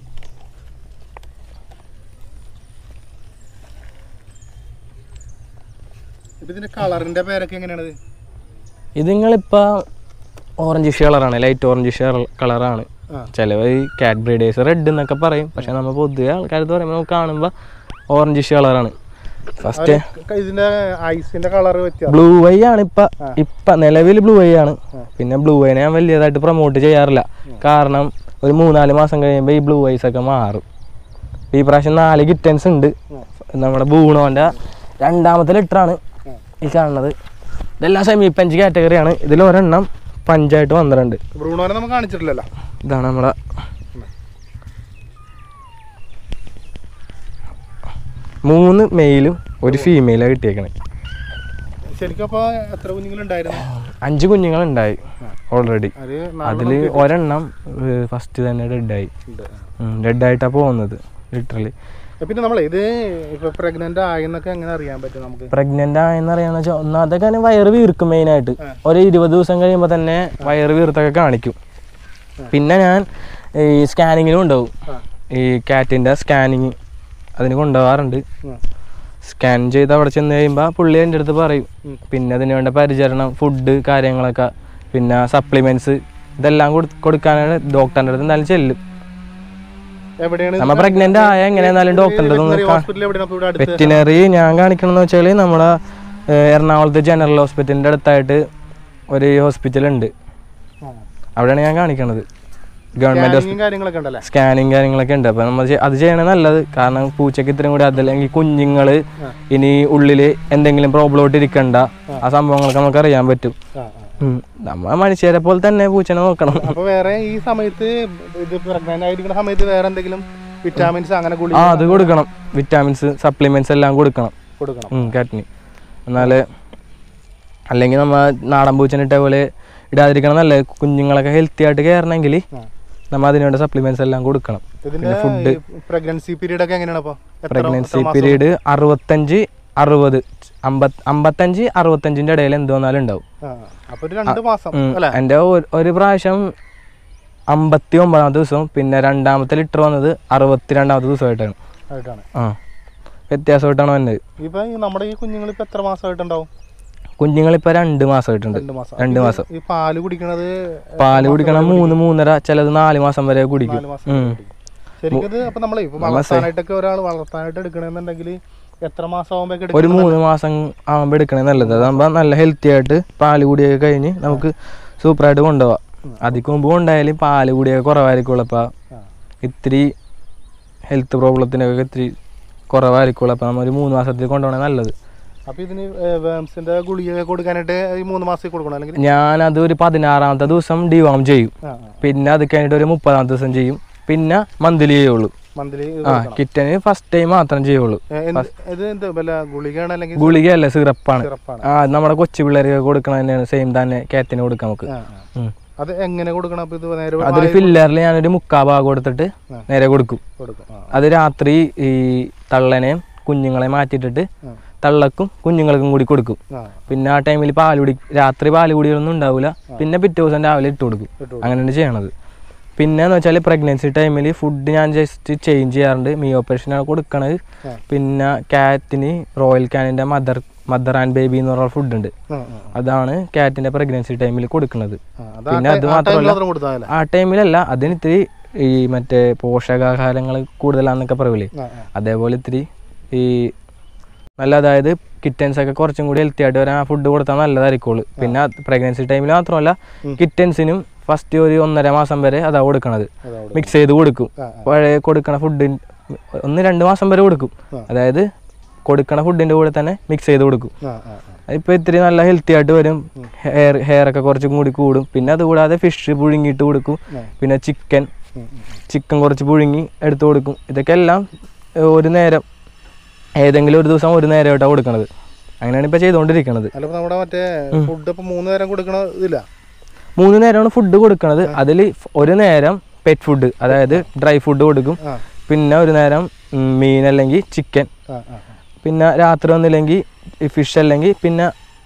ഇപ്പൊ ഇതിന്റെ കളറിന്റെ പേരൊക്കെ എങ്ങനെയാണത് ഇത് നിങ്ങളിപ്പോൾ ഓറഞ്ചിഷ് കളറാണ് ലൈറ്റ് ഓറഞ്ചിഷ് കളറാണ് ആ. ചിലവർ കാറ്റ് ബ്രീഡേഴ്സ് റെഡ് എന്നൊക്കെ പറയും പക്ഷെ നമ്മൾ പൊതുവെ ആൾക്കാരത്ത് പറയുമ്പോൾ നമുക്ക് കാണുമ്പോൾ ഓറഞ്ചിഷ് കളറാണ് ഫസ്റ്റ് ക- ഇതിന്റെ ഐസിന്റെ കളർ വ്യത്യാസം ബ്ലൂ ഐ ആണ് ഇപ്പൊ ഇപ്പൊ നിലവിൽ ബ്ലൂ ഐ ആണ് പിന്നെ ബ്ലൂ ഐനെ ഞാൻ വലിയതായിട്ട് പ്രൊമോട്ട് ചെയ്യാറില്ല കാരണം ഒരു മൂന്നാല് മാസം കഴിയുമ്പോൾ ഈ ബ്ലൂ ഐസ് ഒക്കെ മാറും ഈ പ്രാവശ്യം നാല് കിറ്റൻസ് ഉണ്ട് നമ്മുടെ ബൂണോന്റെ രണ്ടാമത്തെ ലിറ്ററാണ് ഈ കാണുന്നത് ഇതെല്ലാം സെമി പഞ്ച് കാറ്റഗറിയാണ് ഇതിൽ ഒരെണ്ണം പഞ്ചായിട്ട് വന്നിട്ടുണ്ട് ബ്രൂണോനെ നമുക്ക് കാണിച്ചിട്ടില്ലല്ലോ ഇതാണ് നമ്മുടെ മൂന്ന് മെയിലും ഒരു ഫീമെയിലാണ് കിട്ടിയേക്കണേ ശരിക്കും അപ്പൊ എത്ര കുഞ്ഞുങ്ങളുണ്ടായിരുന്നു അഞ്ച് കുഞ്ഞുങ്ങളുണ്ടായി ഓൾറെഡി അത് അതിൽ ഒരെണ്ണം ഫസ്റ്റ് തന്നെ ഡെഡായി ഡെഡായിട്ടാണ് പോകുന്നത് ലിറ്ററലി പിന്നെ നമ്മളെ ഇത് ഇപ്പൊ പ്രഗ്നന്റ് ആയെന്നൊക്കെ എങ്ങനെ അറിയാൻ പറ്റും നമുക്ക് പ്രഗ്നന്റ് ആയെന്ന് അറിയാന്ന് വെച്ചാൽ ഒന്നാമത്തെ കാര്യം വയറ് വീർക്കും മെയിനായിട്ട് ഒരു ഇരുപത് ദിവസം കഴിയുമ്പോൾ തന്നെ വയറ് വീർത്തൊക്കെ കാണിക്കും പിന്നെ ഞാൻ ഈ സ്കാനിങ്ങിനും ഉണ്ടാവും ആ. ഈ കാറ്റിൻ്റെ സ്കാനിങ് അതിന് കൊണ്ടുപോകാറുണ്ട് ഉം. സ്കാൻ ചെയ്ത് അവിടെ ചെന്ന് കഴിയുമ്പോൾ പുള്ളി എൻ്റെ അടുത്ത് പറയും പിന്നെ അതിന് വേണ്ട പരിചരണം ഫുഡ് കാര്യങ്ങളൊക്കെ പിന്നെ സപ്ലിമെൻറ്റ്സ് ഇതെല്ലാം കൊടു കൊടുക്കാനാണ് ഡോക്ടറിൻ്റെ അടുത്ത് എന്തായാലും ചെല്ലും എവിടെയാണ് നമ്മ പ്രഗ്നന്റ് ആയ എങ്ങനെയാണെന്നാലും ഡോക്ടറിൻ്റെ അടുത്ത് ഹോസ്പിറ്റൽ എവിടെയാണ് അപ്പൊ ഇവിടെ അടുത്ത് വെറ്റിനറി ഞാൻ കാണിക്കണമെന്ന് വെച്ചാൽ നമ്മുടെ ഏഹ്, എറണാകുളത്ത് ജനറൽ ഹോസ്പിറ്റലിൻ്റെ അടുത്തായിട്ട് ഒരു ഹോസ്പിറ്റൽ ഉണ്ട് ആ. അവിടെയാണ് ഞാൻ കാണിക്കണത് ഗവൺമെന്റ് Scanning കാര്യങ്ങളൊക്കെ ഉണ്ടല്ലേ സ്കാനിങ് കാര്യങ്ങളൊക്കെ ഉണ്ട് അപ്പൊ നമ്മൾ അത് ചെയ്യണത് നല്ലത് കാരണം പൂച്ചയ്ക്ക് ഇത്രയും കൂടി അതല്ലെങ്കിൽ കുഞ്ഞുങ്ങള് ഇനി ഉള്ളില് എന്തെങ്കിലും പ്രോബ്ലം ആയിട്ട് ഇരിക്കണ്ട ആ സംഭവങ്ങളൊക്കെ നമുക്ക് അറിയാൻ പറ്റും ആ, ആ. ഉം. നമ്മ മനുഷ്യരെ പോലെ തന്നെ പൂച്ചനെ നോക്കണം അപ്പൊ വേറെ ഈ സമയത്ത് ഇത് പ്രഗ്നന്റ് ആയിരിക്കുന്ന സമയത്ത് വേറെ എന്തെങ്കിലും വിറ്റാമിൻസ് അങ്ങനെ ഗുളി ആ അത് കൊടുക്കണം വിറ്റാമിൻസ് സപ്ലിമെന്റ്സ് എല്ലാം കൊടുക്കണം കൊടുക്കണം കാറ്റിന് എന്നാല് അല്ലെങ്കിൽ നമ്മ നാടൻ പൂച്ചനെ ഇട്ട പോലെ ഇടാതിരിക്കണം നല്ല കുഞ്ഞുങ്ങളൊക്കെ ഹെൽത്തി ആയിട്ട് കയറണമെങ്കിൽ ആ. നമ്മ അതിനുവേണ്ട സപ്ലിമെന്റ്സ് എല്ലാം കൊടുക്കണം ഇതിന്റെ ഫുഡ് പ്രഗ്നൻസി പീരീഡ് ഒക്കെ എങ്ങനെയാണ് അപ്പൊ എത്ര- പ്രഗ്നൻസി എത്ര മാസം? പീരീഡ് അറുപത്തഞ്ച് അറുപത് അമ്പത് അമ്പത്തഞ്ച് അറുപത്തഞ്ചിന്റെ ഇടയിൽ എന്ത് വന്നാലും ഉണ്ടാവും ആ, അപ്പൊ ഒരു രണ്ട് മാസം ഉം. അല്ലെ എൻ്റെ ഒരു- ഒരു പ്രാവശ്യം അമ്പത്തി ഒമ്പതാമത്തെ ദിവസം പിന്നെ രണ്ടാമത്തെ ലിറ്റർ വന്നത് അറുപത്തി രണ്ടാമത്തെ ദിവസമായിട്ടാണ് ആയിട്ടാണ് ആ വ്യത്യാസമായിട്ടാണ് വന്നത് ഇപ്പൊ ഈ നമ്മുടെ ഈ കുഞ്ഞുങ്ങൾ ഇപ്പൊ എത്ര മാസമായിട്ടുണ്ടാവും കുഞ്ഞുങ്ങളിപ്പോൾ രണ്ട് മാസമായിട്ടുണ്ട് രണ്ട് മാസം രണ്ട് ഇത് മാസം ഈ പാല് കുടിക്കണത് പാല് കുടിക്കണം മൂന്ന് മൂന്നര ചിലത് നാല് മാസം വരെ കുടിക്കും നാല് മാസം ഉം. ശരിക്കും ഇത് അപ്പൊ നമ്മളെ ഇപ്പൊ വളർത്താനായിട്ടൊക്കെ ഒരാൾ വളർത്താനായിട്ട് എടുക്കണമെന്നുണ്ടെങ്കിൽ എത്ര മാസം ആകുമ്പോഴേക്ക് ഒരു മൂന്ന് മാസം ആകുമ്പോൾ എടുക്കണേ നല്ലത് അതാകുമ്പോൾ നല്ല ഹെൽത്തി ആയിട്ട് പാല് കുടിയൊക്കെ കഴിഞ്ഞ് നമുക്ക് സൂപ്പറായിട്ട് കൊണ്ടുപോവാം അതിക്ക് മുമ്പ് കൊണ്ടായാലും പാല് കുടിയൊക്കെ കുറവായിരിക്കുള്ളൂ അപ്പോൾ ഇത്തിരി ഹെൽത്ത് പ്രോബ്ലത്തിനൊക്കെ ഇത്തിരി കുറവായിരിക്കുള്ളൂ അപ്പോൾ നമ്മൾ ഒരു മൂന്ന് മാസത്തിൽ കൊണ്ടുപോകണേ നല്ലത് അപ്പൊ ഇതിന് വേംസിന്റെ ഗുളിക കൊടുക്കാനായിട്ട് ഈ മൂന്ന് മാസത്തിൽ കൊടുക്കണം അല്ലെങ്കിൽ ഞാനത് ഒരു പതിനാറാമത്തെ ദിവസം ഡിവാം ചെയ്യും ആ പിന്നെ അത് കഴിഞ്ഞിട്ട് ഒരു മുപ്പതാമത്തെ ദിവസം ചെയ്യും പിന്നെ മന്ത്ലി ചെയ്യുള്ളൂ മന്ത്ലി ആ കിറ്റന് ഫസ്റ്റ് ടൈം മാത്രം ചെയ്യുള്ളൂ ഇത് എന്ത് വല്ല ഗുളികയാണ് അല്ലെങ്കിൽ ഗുളികയല്ല സിറപ്പാണ് സിറപ്പാണ് ആ അത് നമ്മുടെ കൊച്ചു പിള്ളേർക്ക് കൊടുക്കണ തന്നെയാണ് സെയിം തന്നെ കാറ്റിന് കൊടുക്കാം നമുക്ക് ആ, ആ. ഉം. അത് എങ്ങനെ കൊടുക്കണം അപ്പൊ ഇത് നേരെ അതൊരു ഫില്ലറിൽ ഞാനൊരു മുക്കാ ഭാഗം കൊടുത്തിട്ട് ആ. നേരെ കൊടുക്കും കൊടുക്കും ആ, അത് രാത്രി ഈ തള്ളനെയും കുഞ്ഞുങ്ങളെ മാറ്റിയിട്ടിട്ട് ആ. തള്ളക്കും കുഞ്ഞുങ്ങൾക്കും കൂടി കൊടുക്കും ആ പിന്നെ ആ ടൈമിൽ പാല് കുടി രാത്രി പാല് കുടിയൊന്നും ഉണ്ടാവില്ല പിന്നെ പിറ്റേ ദിവസം രാവിലെ ഇട്ട് കൊടുക്കും ഇട്ട് അങ്ങനെയാണ് ചെയ്യണത് പിന്നെ എന്ന് വെച്ചാൽ പ്രഗ്നൻസി ടൈമിൽ ഫുഡ് ഞാൻ ജസ്റ്റ് ചേഞ്ച് ചെയ്യാറുണ്ട് മീ ഓപ്പറേഷനാണ് കൊടുക്കണത് ആ. പിന്നെ കാറ്റിന് റോയൽ കാനിൻ്റെ മദർ മദർ ആൻഡ് ബേബി എന്ന് പറഞ്ഞ ഫുഡ് ഉണ്ട് ആ, ആ, അതാണ് കാറ്റിൻ്റെ പ്രഗ്നൻസി ടൈമിൽ കൊടുക്കുന്നത് ആ. അത് പിന്നെ ആ അത് ടൈ- ആ ടൈമിൽ മാത്രമല്ല മാത്രം കൊടുത്താൽ മതി ആ ടൈമിലല്ല അതിന് ഇത്തിരി ഈ മറ്റേ പോഷകാഹാരങ്ങൾ കൂടുതലാന്നൊക്കെ പറയൂലേ ആ, ആ. അതേപോലെ ഇത്തിരി ഈ നല്ല അതായത് കിറ്റൻസ് ഒക്കെ കുറച്ചും കൂടി ഹെൽത്തി ആയിട്ട് വരാൻ ആ ഫുഡ് കൊടുത്താൽ നല്ലതായിരിക്കുള്ളൂ പിന്നെ പ്രഗ്നൻസി ടൈമിൽ മാത്രമല്ല കിറ്റൻസിനും ഫസ്റ്റ് ഒരു ഒന്നര മാസം വരെ അതാ കൊടുക്കണത് അതാ കൊടുക്കും. മിക്സ് ചെയ്ത് കൊടുക്കും ആ, പഴയ കൊടുക്കണ ഫുഡ് ഒന്ന് രണ്ട് മാസം വരെ കൊടുക്കും ആ. അതായത് കൊടുക്കണ ഫുഡിന്റെ കൂടെ തന്നെ മിക്സ് ചെയ്ത് കൊടുക്കും ആ, ആ, ആ. ഇപ്പൊ ഇത്തിരി നല്ല ഹെൽത്തി ആയിട്ട് വരും ഹെയർ ഹെയർ ഒക്കെ കുറച്ചും കൂടി കൂടും പിന്നെ അതുകൂടാതെ ഫിഷ് പുഴുങ്ങിയിട്ട് കൊടുക്കും ആ. പിന്നെ ചിക്കൻ ഉം, ഉം. ചിക്കൻ കുറച്ച് പുഴുങ്ങി എടുത്ത് കൊടുക്കും ഇതൊക്കെ എല്ലാം ഏഹ്, ഒരു നേരം ഏതെങ്കിലും ഒരു ദിവസം ഒരു നേരമായിട്ടാണ് കൊടുക്കണത് അങ്ങനെയാണ് ഇപ്പൊ ചെയ്തുകൊണ്ടിരിക്കണത് അല്ല ഇപ്പൊ നമ്മുടെ മറ്റേ ഫുഡ് ഇപ്പൊ മൂന്ന് നേരം കൊടുക്കണ ഇതില്ല മൂന്ന് നേരമാണ് ഫുഡ് കൊടുക്കണത് അതിൽ ഒരു നേരം പെറ്റ് ഫുഡ് അതായത് ഡ്രൈ ഫുഡ് കൊടുക്കും ആ പിന്നെ ഒരു നേരം ഉം, മീൻ അല്ലെങ്കിൽ ചിക്കൻ ആ ആ പിന്നെ രാത്രി ഒന്നില്ലെങ്കിൽ ഫിഷ് അല്ലെങ്കിൽ പിന്നെ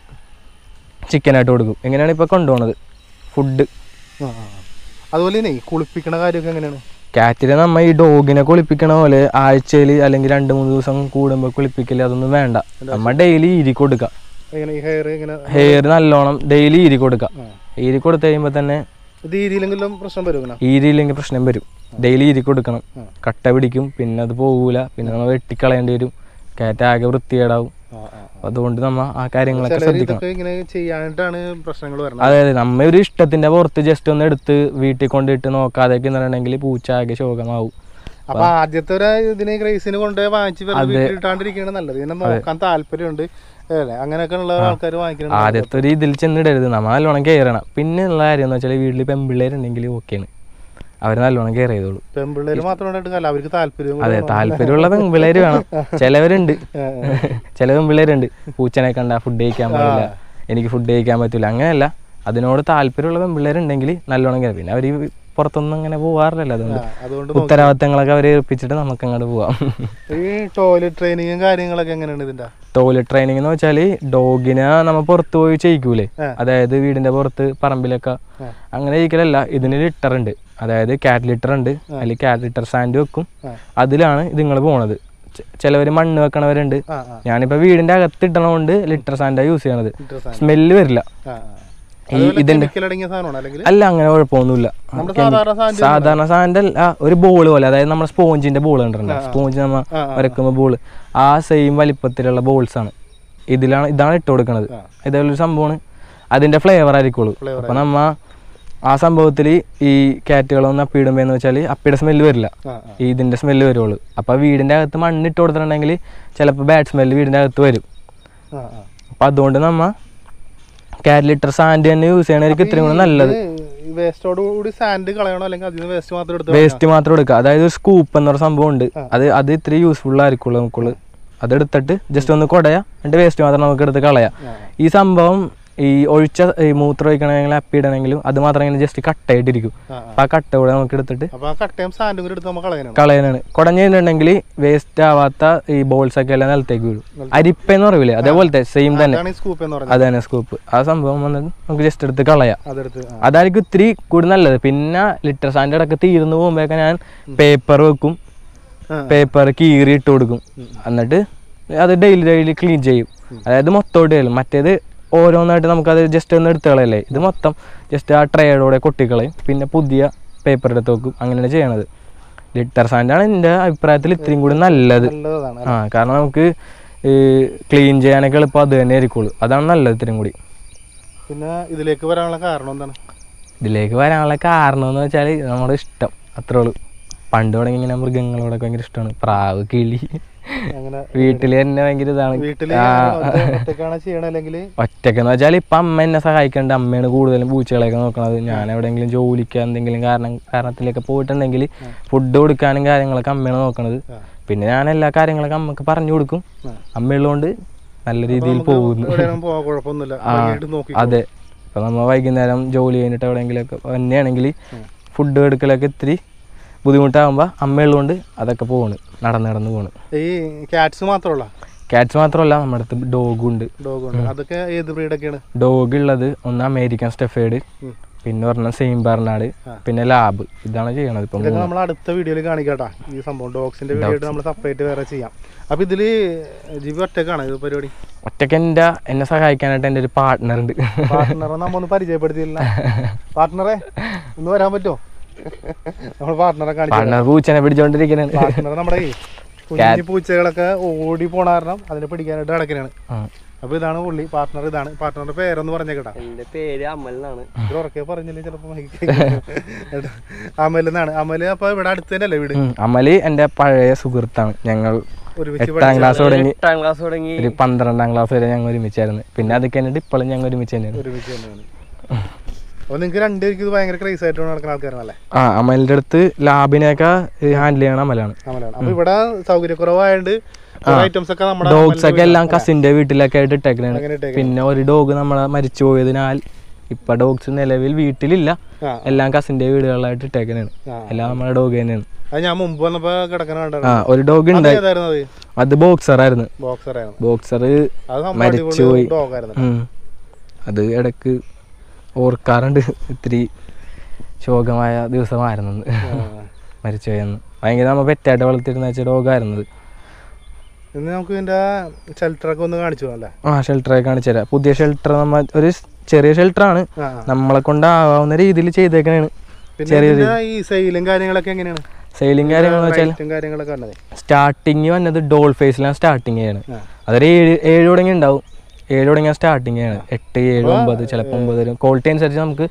ചിക്കനായിട്ട് കൊടുക്കും ഇങ്ങനെയാണ് ഇപ്പോൾ കൊണ്ടുപോണത് ഫുഡ് ആ, ആ. അതുപോലെ തന്നെ ഈ കുളിപ്പിക്കണ കാര്യമൊക്കെ എങ്ങനെയാണ് കാറ്റിനെ നമ്മ ഈ ഡോഗിനെ കുളിപ്പിക്കണ പോലെ ആഴ്ചയിൽ അല്ലെങ്കിൽ രണ്ട് മൂന്ന് ദിവസം കൂടുമ്പോൾ കുളിപ്പിക്കല് അതൊന്നും വേണ്ട നമ്മ ഡെയിലി ഈരി കൊടുക്കുക എങ്ങനെ ഈ ഹെയർ ഇങ്ങനെ ഹെയർ നല്ലോണം ഡെയിലി ഈരി കൊടുക്കുക ആ. ഈരി കൊടുത്തു കഴിയുമ്പോൾ തന്നെ ഇത് ഈരിയിലെങ്കിലും പ്രശ്നം വരും ഇങ്ങനെ ഈരിയില്ലെങ്കിൽ പ്രശ്നം വരും ഡെയിലി ഈരി കൊടുക്കണം ആ. കട്ട പിടിക്കും പിന്നെ അത് പോകൂല പിന്നെ നമ്മൾ വെട്ടിക്കളയേണ്ടി വരും കാറ്റ് ആകെ വൃത്തികേടാവും ആ, ആ, ആ. അപ്പൊ അതുകൊണ്ട് നമ്മ ആ കാര്യങ്ങളൊക്കെ ചിലര് ശ്രദ്ധിക്കണം ഇതൊക്കെ ഇങ്ങനെ ചെയ്യാനായിട്ടാണ് പ്രശ്നങ്ങൾ വരുന്നത് അതെ അതെ നമ്മ ഒരു ഇഷ്ടത്തിന്റെ പുറത്ത് ജസ്റ്റ് ഒന്ന് എടുത്ത് വീട്ടിൽ കൊണ്ടിട്ട് നോക്കാതെയൊക്കെ നിന്നിട്ടുണ്ടെങ്കിൽ പൂച്ച ആകെ ശോകമാവും അപ്പൊ ആദ്യത്തെ ഒരു ഇതിനെ ക്രൈസിന് കൊണ്ട് വാങ്ങിച്ച് വെറുതെ വീട്ടിലിട്ടാണ്ടിരിക്കുകയാണ് നല്ലത് ഇതിനെ നോക്കാൻ താല്പര്യമുണ്ട് അല്ലേ അങ്ങനെയൊക്കെ ഉള്ള ആൾക്കാർ വാങ്ങിക്കുന്നുണ്ട് ആദ്യത്തെ ഒരു ഇതിൽ ചെന്നിടരുത് നമ്മ നല്ലോണം കയറണം പിന്നെ ഉള്ള കാര്യം എന്ന് വെച്ചാൽ വീട്ടിൽ പെൺപിള്ളേരുണ്ടെങ്കിൽ ഓക്കെയാണ് അവർ നല്ലോണം കെയർ ചെയ്തോളൂ പെൺപിള്ളേര് മാത്രം ഉണ്ടായിട്ടില്ല അവർക്ക് താല്പര്യം കൂടെ അതെ വേണം. താല്പര്യമുള്ള പെൺപിള്ളേര് വേണം ചിലവരുണ്ട് ചില പെൺപിള്ളേരുണ്ട് പൂച്ചനെ കണ്ട ഫുഡ് കഴിക്കാൻ പാടില്ല എനിക്ക് ഫുഡ് കഴിക്കാൻ പറ്റില്ല അങ്ങനെയല്ല അതിനോട് താല്പര്യമുള്ള പെൺപിള്ളേരുണ്ടെങ്കിൽ നല്ലോണം കയറി പിന്നെ അവർ പുറത്തൊന്നും അങ്ങനെ പോവാറില്ലല്ലോ അതുകൊണ്ട് ആ, അതുകൊണ്ട് ഉത്തരവാദിത്തങ്ങളൊക്കെ അവരെ ഏൽപ്പിച്ചിട്ട് നമുക്ക് അങ്ങോട്ട് പോവാം ഈ ടോയ്ലറ്റ് ട്രെയിനിങ്ങും കാര്യങ്ങളൊക്കെ എങ്ങനെയാണ് ഇതിന്റെ ടോയ്ലറ്റ് ട്രെയിനിങ് എന്ന് വെച്ചാൽ ഡോഗിനെ നമ്മ പുറത്ത് പോയി ചെയ്യിക്കൂലേ ആ. അതായത് വീടിന്റെ പുറത്ത് പറമ്പിലൊക്കെ ആ. അങ്ങനെ ചെയ്യിക്കലല്ല ഇതിന് ലിറ്റർ ഉണ്ട് അതായത് കാറ്റ് ലിറ്റർ ഉണ്ട് അല്ലെങ്കിൽ കാറ്റ് ലിറ്റർ സാൻഡ് വെക്കും ആ. അതിലാണ് ഇതുങ്ങൾ പോണത് ചിലവർ മണ്ണ് വെക്കണവരുണ്ട് ആ ആ ഞാനിപ്പോ വീടിന്റെ അകത്ത് ഇട്ടണോണ്ട് ലിറ്റർ സാൻഡാ യൂസ് ചെയ്യണത് Litter സ്മെല്ല് വരില്ല ആ, ആ. ഈ അതുപോലെ ഇതിന്റെ chemical അടങ്ങിയ സാധനമാണ് അല്ലെങ്കിൽ അല്ല അങ്ങനെ കുഴപ്പമൊന്നുമില്ല നമ്മുടെ സാധാരണ സാധനം സാധാരണ സാൻഡ് അല്ല ഒരു ബോൾ പോലെ അതായത് നമ്മുടെ സ്പോഞ്ചിന്റെ ബോൾ കണ്ടിട്ടുണ്ട് സ്പോഞ്ച് നമ്മ ആ, ആ. വരക്കുമ്പോൾ ബോൾ ആ സെയിം വലിപ്പത്തിലുള്ള ബോൾസ് ആണ് ഇതിലാണ് ഇതാണ് ഇട്ട് കൊടുക്കണത് ഇതേപോലൊരു സംഭവമാണ് അതിന്റെ ഫ്ലേവർ ആയിരിക്കുള്ളൂ അപ്പൊ നമ്മ ആ സംഭവത്തിൽ ഈ കാറ്റുകളൊന്നും അപ്പിയിടുമ്പോൾ എന്ന് വെച്ചാൽ അപ്പിയുടെ സ്മെല്ല് വരില്ല ആ ഈ ഇതിൻ്റെ സ്മെല്ല് വരുള്ളൂ അപ്പോൾ വീടിൻ്റെ അകത്ത് മണ്ണിട്ട് കൊടുത്തിട്ടുണ്ടെങ്കിൽ ചിലപ്പോൾ ബാഡ് സ്മെല്ല് വീടിൻ്റെ അകത്ത് വരും ആ ആ അപ്പോൾ അതുകൊണ്ട് നമ്മ കാറ്റ് ലിറ്റർ സാൻഡ് തന്നെ യൂസ് ചെയ്യണമായിരിക്കും ഇത്രയും കൂടെ നല്ലത് വേസ്റ്റോട് കൂടി സാൻഡ് കളയണോ അല്ലെങ്കിൽ അതിന് വേസ്റ്റ് മാത്രം എടുത്ത് വേസ്റ്റ് മാത്രം എടുക്കുക അതായത് ഒരു സ്കൂപ്പ് എന്നൊരു സംഭവം ഉണ്ട് അത് അത് ഇത്തിരി യൂസ്ഫുൾ ആയിരിക്കുള്ളൂ നമുക്കുള്ളൂ അതെടുത്തിട്ട് ജസ്റ്റ് ഒന്ന് കുടയാ എന്നിട്ട് വേസ്റ്റ് മാത്രം നമുക്ക് എടുത്ത് കളയാം ഈ സംഭവം ഈ ഒഴിച്ച ഈ മൂത്രം ഒഴിക്കണമെങ്കിലും അപ്പി ഇടണമെങ്കിലും അത് മാത്രം ഇങ്ങനെ ജസ്റ്റ് കട്ടായിട്ടിരിക്കും ആ, ആ. അപ്പം ആ കട്ട കൂടെ നമുക്ക് എടുത്തിട്ട് അപ്പൊ ആ കട്ടയും സാൻഡും കൂടി എടുത്ത് നമ്മൾ കളയണം കളയാനാണ് കുടഞ്ഞു കഴിഞ്ഞിട്ടുണ്ടെങ്കിൽ വേസ്റ്റ് ആവാത്ത ഈ ബോൾസ് ഒക്കെ എല്ലാം നിലത്തേക്ക് വീഴും അരിപ്പ എന്ന് പറയൂലേ അതേപോലത്തെ സെയിം തന്നെ അതാണ് ഈ സ്കൂപ്പ് എന്ന് പറഞ്ഞത് അത് തന്നെ സ്കൂപ്പ് ആ സംഭവം വന്നിട്ട് നമുക്ക് ജസ്റ്റ് എടുത്ത് കളയാം അതെടുത്ത് ആ. അതായിരിക്കും ഇത്തിരി കൂടി നല്ലത് പിന്നെ ലിറ്റർ സാൻഡ് ഇടയ്ക്ക് തീർന്നു പോകുമ്പോഴൊക്കെ ഞാൻ പേപ്പർ വെക്കും ആ. പേപ്പർ കീറി ഇട്ട് കൊടുക്കും എന്നിട്ട് അത് ഡെയിലി ഡെയിലി ക്ലീൻ ചെയ്യും അതായത് മൊത്തമായിട്ട് ചെയ്യും മറ്റേത് ഓരോന്നായിട്ട് നമുക്കത് ജസ്റ്റ് ഒന്ന് എടുത്ത് കളയല്ലേ ഇത് മൊത്തം ജസ്റ്റ് ആ ട്രേയോടെ കൊട്ടിക്കളയും പിന്നെ പുതിയ പേപ്പർ എടുത്ത് വെക്കും അങ്ങനെയാണ് ചെയ്യണത് ലിറ്റർ സാൻഡാണ് എൻ്റെ അഭിപ്രായത്തിൽ ഇത്രയും കൂടി നല്ലത് നല്ലതാണ് ആ കാരണം നമുക്ക് ക്ലീൻ ചെയ്യാനൊക്കെ എളുപ്പം അത് തന്നെ ആയിരിക്കുള്ളൂ അതാണ് നല്ലത് ഇത്രയും കൂടി പിന്നെ ഇതിലേക്ക് വരാനുള്ള കാരണം എന്താണ് ഇതിലേക്ക് വരാനുള്ള കാരണം എന്ന് വെച്ചാൽ നമ്മുടെ ഇഷ്ടം അത്രേ ഉള്ളൂ പണ്ട് തുടങ്ങി ഇങ്ങനെ മൃഗങ്ങളോടൊക്കെ ഭയങ്കര ഇഷ്ടമാണ് പ്രാവ് കിളി അങ്ങനെ വീട്ടിൽ തന്നെ ഭയങ്കര ഇതാണ് വീട്ടില് ആ, ഒറ്റക്കാണ് ചെയ്യണ അല്ലെങ്കിൽ ഒറ്റക്കെന്ന് വെച്ചാൽ ഇപ്പം അമ്മ എന്നെ സഹായിക്കേണ്ട അമ്മയാണ് കൂടുതലും പൂച്ചകളെയൊക്കെ നോക്കണത് ഞാൻ എവിടെയെങ്കിലും ജോലിക്ക് എന്തെങ്കിലും കാരണം കാരണത്തിലൊക്കെ പോയിട്ടുണ്ടെങ്കിൽ ഫുഡ് കൊടുക്കാനും കാര്യങ്ങളൊക്കെ അമ്മയാണ് നോക്കണത് പിന്നെ ഞാൻ എല്ലാ കാര്യങ്ങളൊക്കെ അമ്മക്ക് പറഞ്ഞു കൊടുക്കും അമ്മയുള്ളതുകൊണ്ട് നല്ല രീതിയിൽ പോകുന്നു എവിടെയും പോവാൻ കുഴപ്പമൊന്നുമില്ല ഭംഗിയായിട്ട് നോക്കി അതെ ഇപ്പം നമ്മൾ വൈകുന്നേരം ജോലി കഴിഞ്ഞിട്ട് എവിടെയെങ്കിലുമൊക്കെ തന്നെയാണെങ്കിൽ ഫുഡ് എടുക്കലൊക്കെ ഇത്തിരി ബുദ്ധിമുട്ടാകുമ്പോൾ അമ്മയുള്ളതുകൊണ്ട് അതൊക്കെ പോണ് നടന്ന് നടന്ന് പോണ് ഈ ക്യാറ്റ്സ് മാത്രമുള്ള ക്യാറ്റ്സ് മാത്രമല്ല നമ്മുടെ അടുത്ത് ഡോഗും ഉണ്ട് ഡോഗ് ഉണ്ട് അതൊക്കെ ഏത് ബ്രീഡൊക്കെയാണ് ഡോഗ് ഉള്ളത് ഒന്ന് അമേരിക്കൻ സ്റ്റെഫേഡ് പിന്നെ പറഞ്ഞാൽ സെയിം ബർണാഡ് പിന്നെ ലാബ് ഇതാണ് ചെയ്യണത് ഇപ്പം ഇതൊക്കെ നമ്മൾ അടുത്ത വീഡിയോയിൽ കാണിക്കാട്ടാ ഈ സംഭവം ഡോഗ്സിന്റെ വീഡിയോ ആയിട്ട് നമ്മൾ സെപ്പറേറ്റ് വേറെ ചെയ്യാം അപ്പൊ ഇതില് ജിബി ഒറ്റക്കാണ് ഇത് പരിപാടി ഒറ്റയ്ക്ക് എൻ്റെ എന്നെ സഹായിക്കാനായിട്ട് എൻ്റെ ഒരു പാർട്ട്ണർ ഉണ്ട് പാർട്ട്ണറെ നമ്മ ഒന്ന് പരിചയപ്പെടുത്തിയില്ല പാർട്ട്ണറെ ഒന്ന് വരാൻ പറ്റുമോ നമ്മൾ പാർട്ട്ണറെ കാണിച്ചു പാർട്ട്ണർ പൂച്ചനെ പിടിച്ചോണ്ടിരിക്കണേ പാർട്ട്ണർ നമ്മുടെ ഈ കുഞ്ഞു പൂച്ചകളൊക്കെ ഓടി പോണ കാരണം അതിനെ പിടിക്കാനായിട്ട് നടക്കണാണ് അപ്പൊ ഇതാണ് പുള്ളി പാർട്ട്ണർ ഇതാണ് പാർട്ട്ണറുടെ പേരൊന്ന് പറഞ്ഞേക്കട്ടാ എന്റെ പേര് അമൽ എന്നാണ് ഇത് ഉറക്കെ പറഞ്ഞില്ലേ ചിലപ്പോ അമലെന്നാണ് അമല് അപ്പൊ ഇവിടെ അടുത്ത് തന്നെയല്ലേ വീട് അമല് എൻ്റെ പഴയ സുഹൃത്താണ് ഞങ്ങൾ ഒരുമിച്ച് എട്ടാം ക്ലാസ് തുടങ്ങി എട്ടാം ക്ലാസ് തുടങ്ങി ഒരു പന്ത്രണ്ടാം ക്ലാസ് വരെ ഞങ്ങൾ ഒരുമിച്ചായിരുന്നു പിന്നെ അത് കഴിഞ്ഞിട്ട് ഇപ്പോഴും ഞങ്ങൾ ഒരുമിച്ച് തന്നെയാണ് ഒരുമിച്ച് തന്നെയാണ് അപ്പൊ നിങ്ങൾക്ക് രണ്ടുപേർക്ക് ഇത് ഭയങ്കര ക്രൈസ് ആയിട്ട് നടക്കുന്ന ആൾക്കാരാണല്ലേ ആ അമലിൻ്റെ അടുത്ത് ലാബിനെയൊക്കെ ഹാൻഡിൽ ചെയ്യണ അമലാണ് അമലാണ് അപ്പൊ ഇവിടെ സൗകര്യക്കുറവായോണ്ട് ഐറ്റംസ് ഒക്കെ നമ്മുടെ ഡോഗ്സ് ഒക്കെ എല്ലാം കസിന്റെ വീട്ടിലൊക്കെ ആയിട്ട് ഇട്ടേക്കണാണ് അങ്ങനെ ഇട്ടേക്കണേ. പിന്നെ ഒരു ഡോഗ് നമ്മളെ മരിച്ചു പോയതിനാൽ ഇപ്പൊ ഡോഗ്സ് നിലവിൽ വീട്ടിലില്ല ആ. എല്ലാം കസിന്റെ വീടുകളിലായിട്ട് ഇട്ടേക്കണാണ് ആ. എല്ലാം നമ്മുടെ ഡോഗ് തന്നെയാണ് അത് ഞാൻ മുമ്പ് വന്നപ്പോ കിടക്കണ ആ കണ്ടായിരുന്നു ഒരു ഡോഗ് അത് ഉണ്ട് ഏതായിരുന്നു അത് അത് ബോക്സർ ആയിരുന്നു ബോക്സർ ആയിരുന്നു ബോക്സർ അത് മരിച്ചു പോയി ഡോഗ് ആയിരുന്നു ഉം. അത് ഇടക്ക് ഓർക്കാറുണ്ട് ഇത്തിരി ശോകമായ ദിവസമായിരുന്നു അന്ന്. മരിച്ചു പോയെന്ന് ഭയങ്കര നമ്മൾ പെറ്റായിട്ട് വളർത്തിയിരുന്ന വെച്ച ഡോഗായിരുന്നത് ഇന്ന് നമുക്ക് ഇതിന്റെ ഷെൽട്ടറൊക്കെ ഒന്ന് കാണിച്ചു അല്ലേ ആ ഷെൽട്ടറൊക്കെ കാണിച്ചു തരാം പുതിയ ഷെൽട്ടർ നമ്മ ഒരു ചെറിയ ഷെൽട്ടറാണ് ആ നമ്മളെ കൊണ്ടാവാവുന്ന രീതിയിൽ ചെയ്തേക്കണേണ് പിന്നെ ഇതിന്റെ ഈ സെയിലും കാര്യങ്ങളൊക്കെ എങ്ങനെയാണ് സെയിലിംഗ് കാര്യങ്ങളെന്ന് വെച്ചാൽ റേറ്റും കാര്യങ്ങളൊക്കെ വന്നത് സ്റ്റാർട്ടിങ് വന്നത് ഡോൾ ഫേസിലാണ് സ്റ്റാർട്ടിങ് ചെയ്യണം ആ. അതൊരു ഏഴ് ഏഴ് തുടങ്ങി ഉണ്ടാവും ഏഴ് തുടങ്ങിയ സ്റ്റാർട്ടിങ് ആണ് എട്ട് ഏഴ് ഒമ്പത് ചിലപ്പോൾ ഒമ്പത് വരും ക്വാളിറ്റി അനുസരിച്ച് നമുക്ക്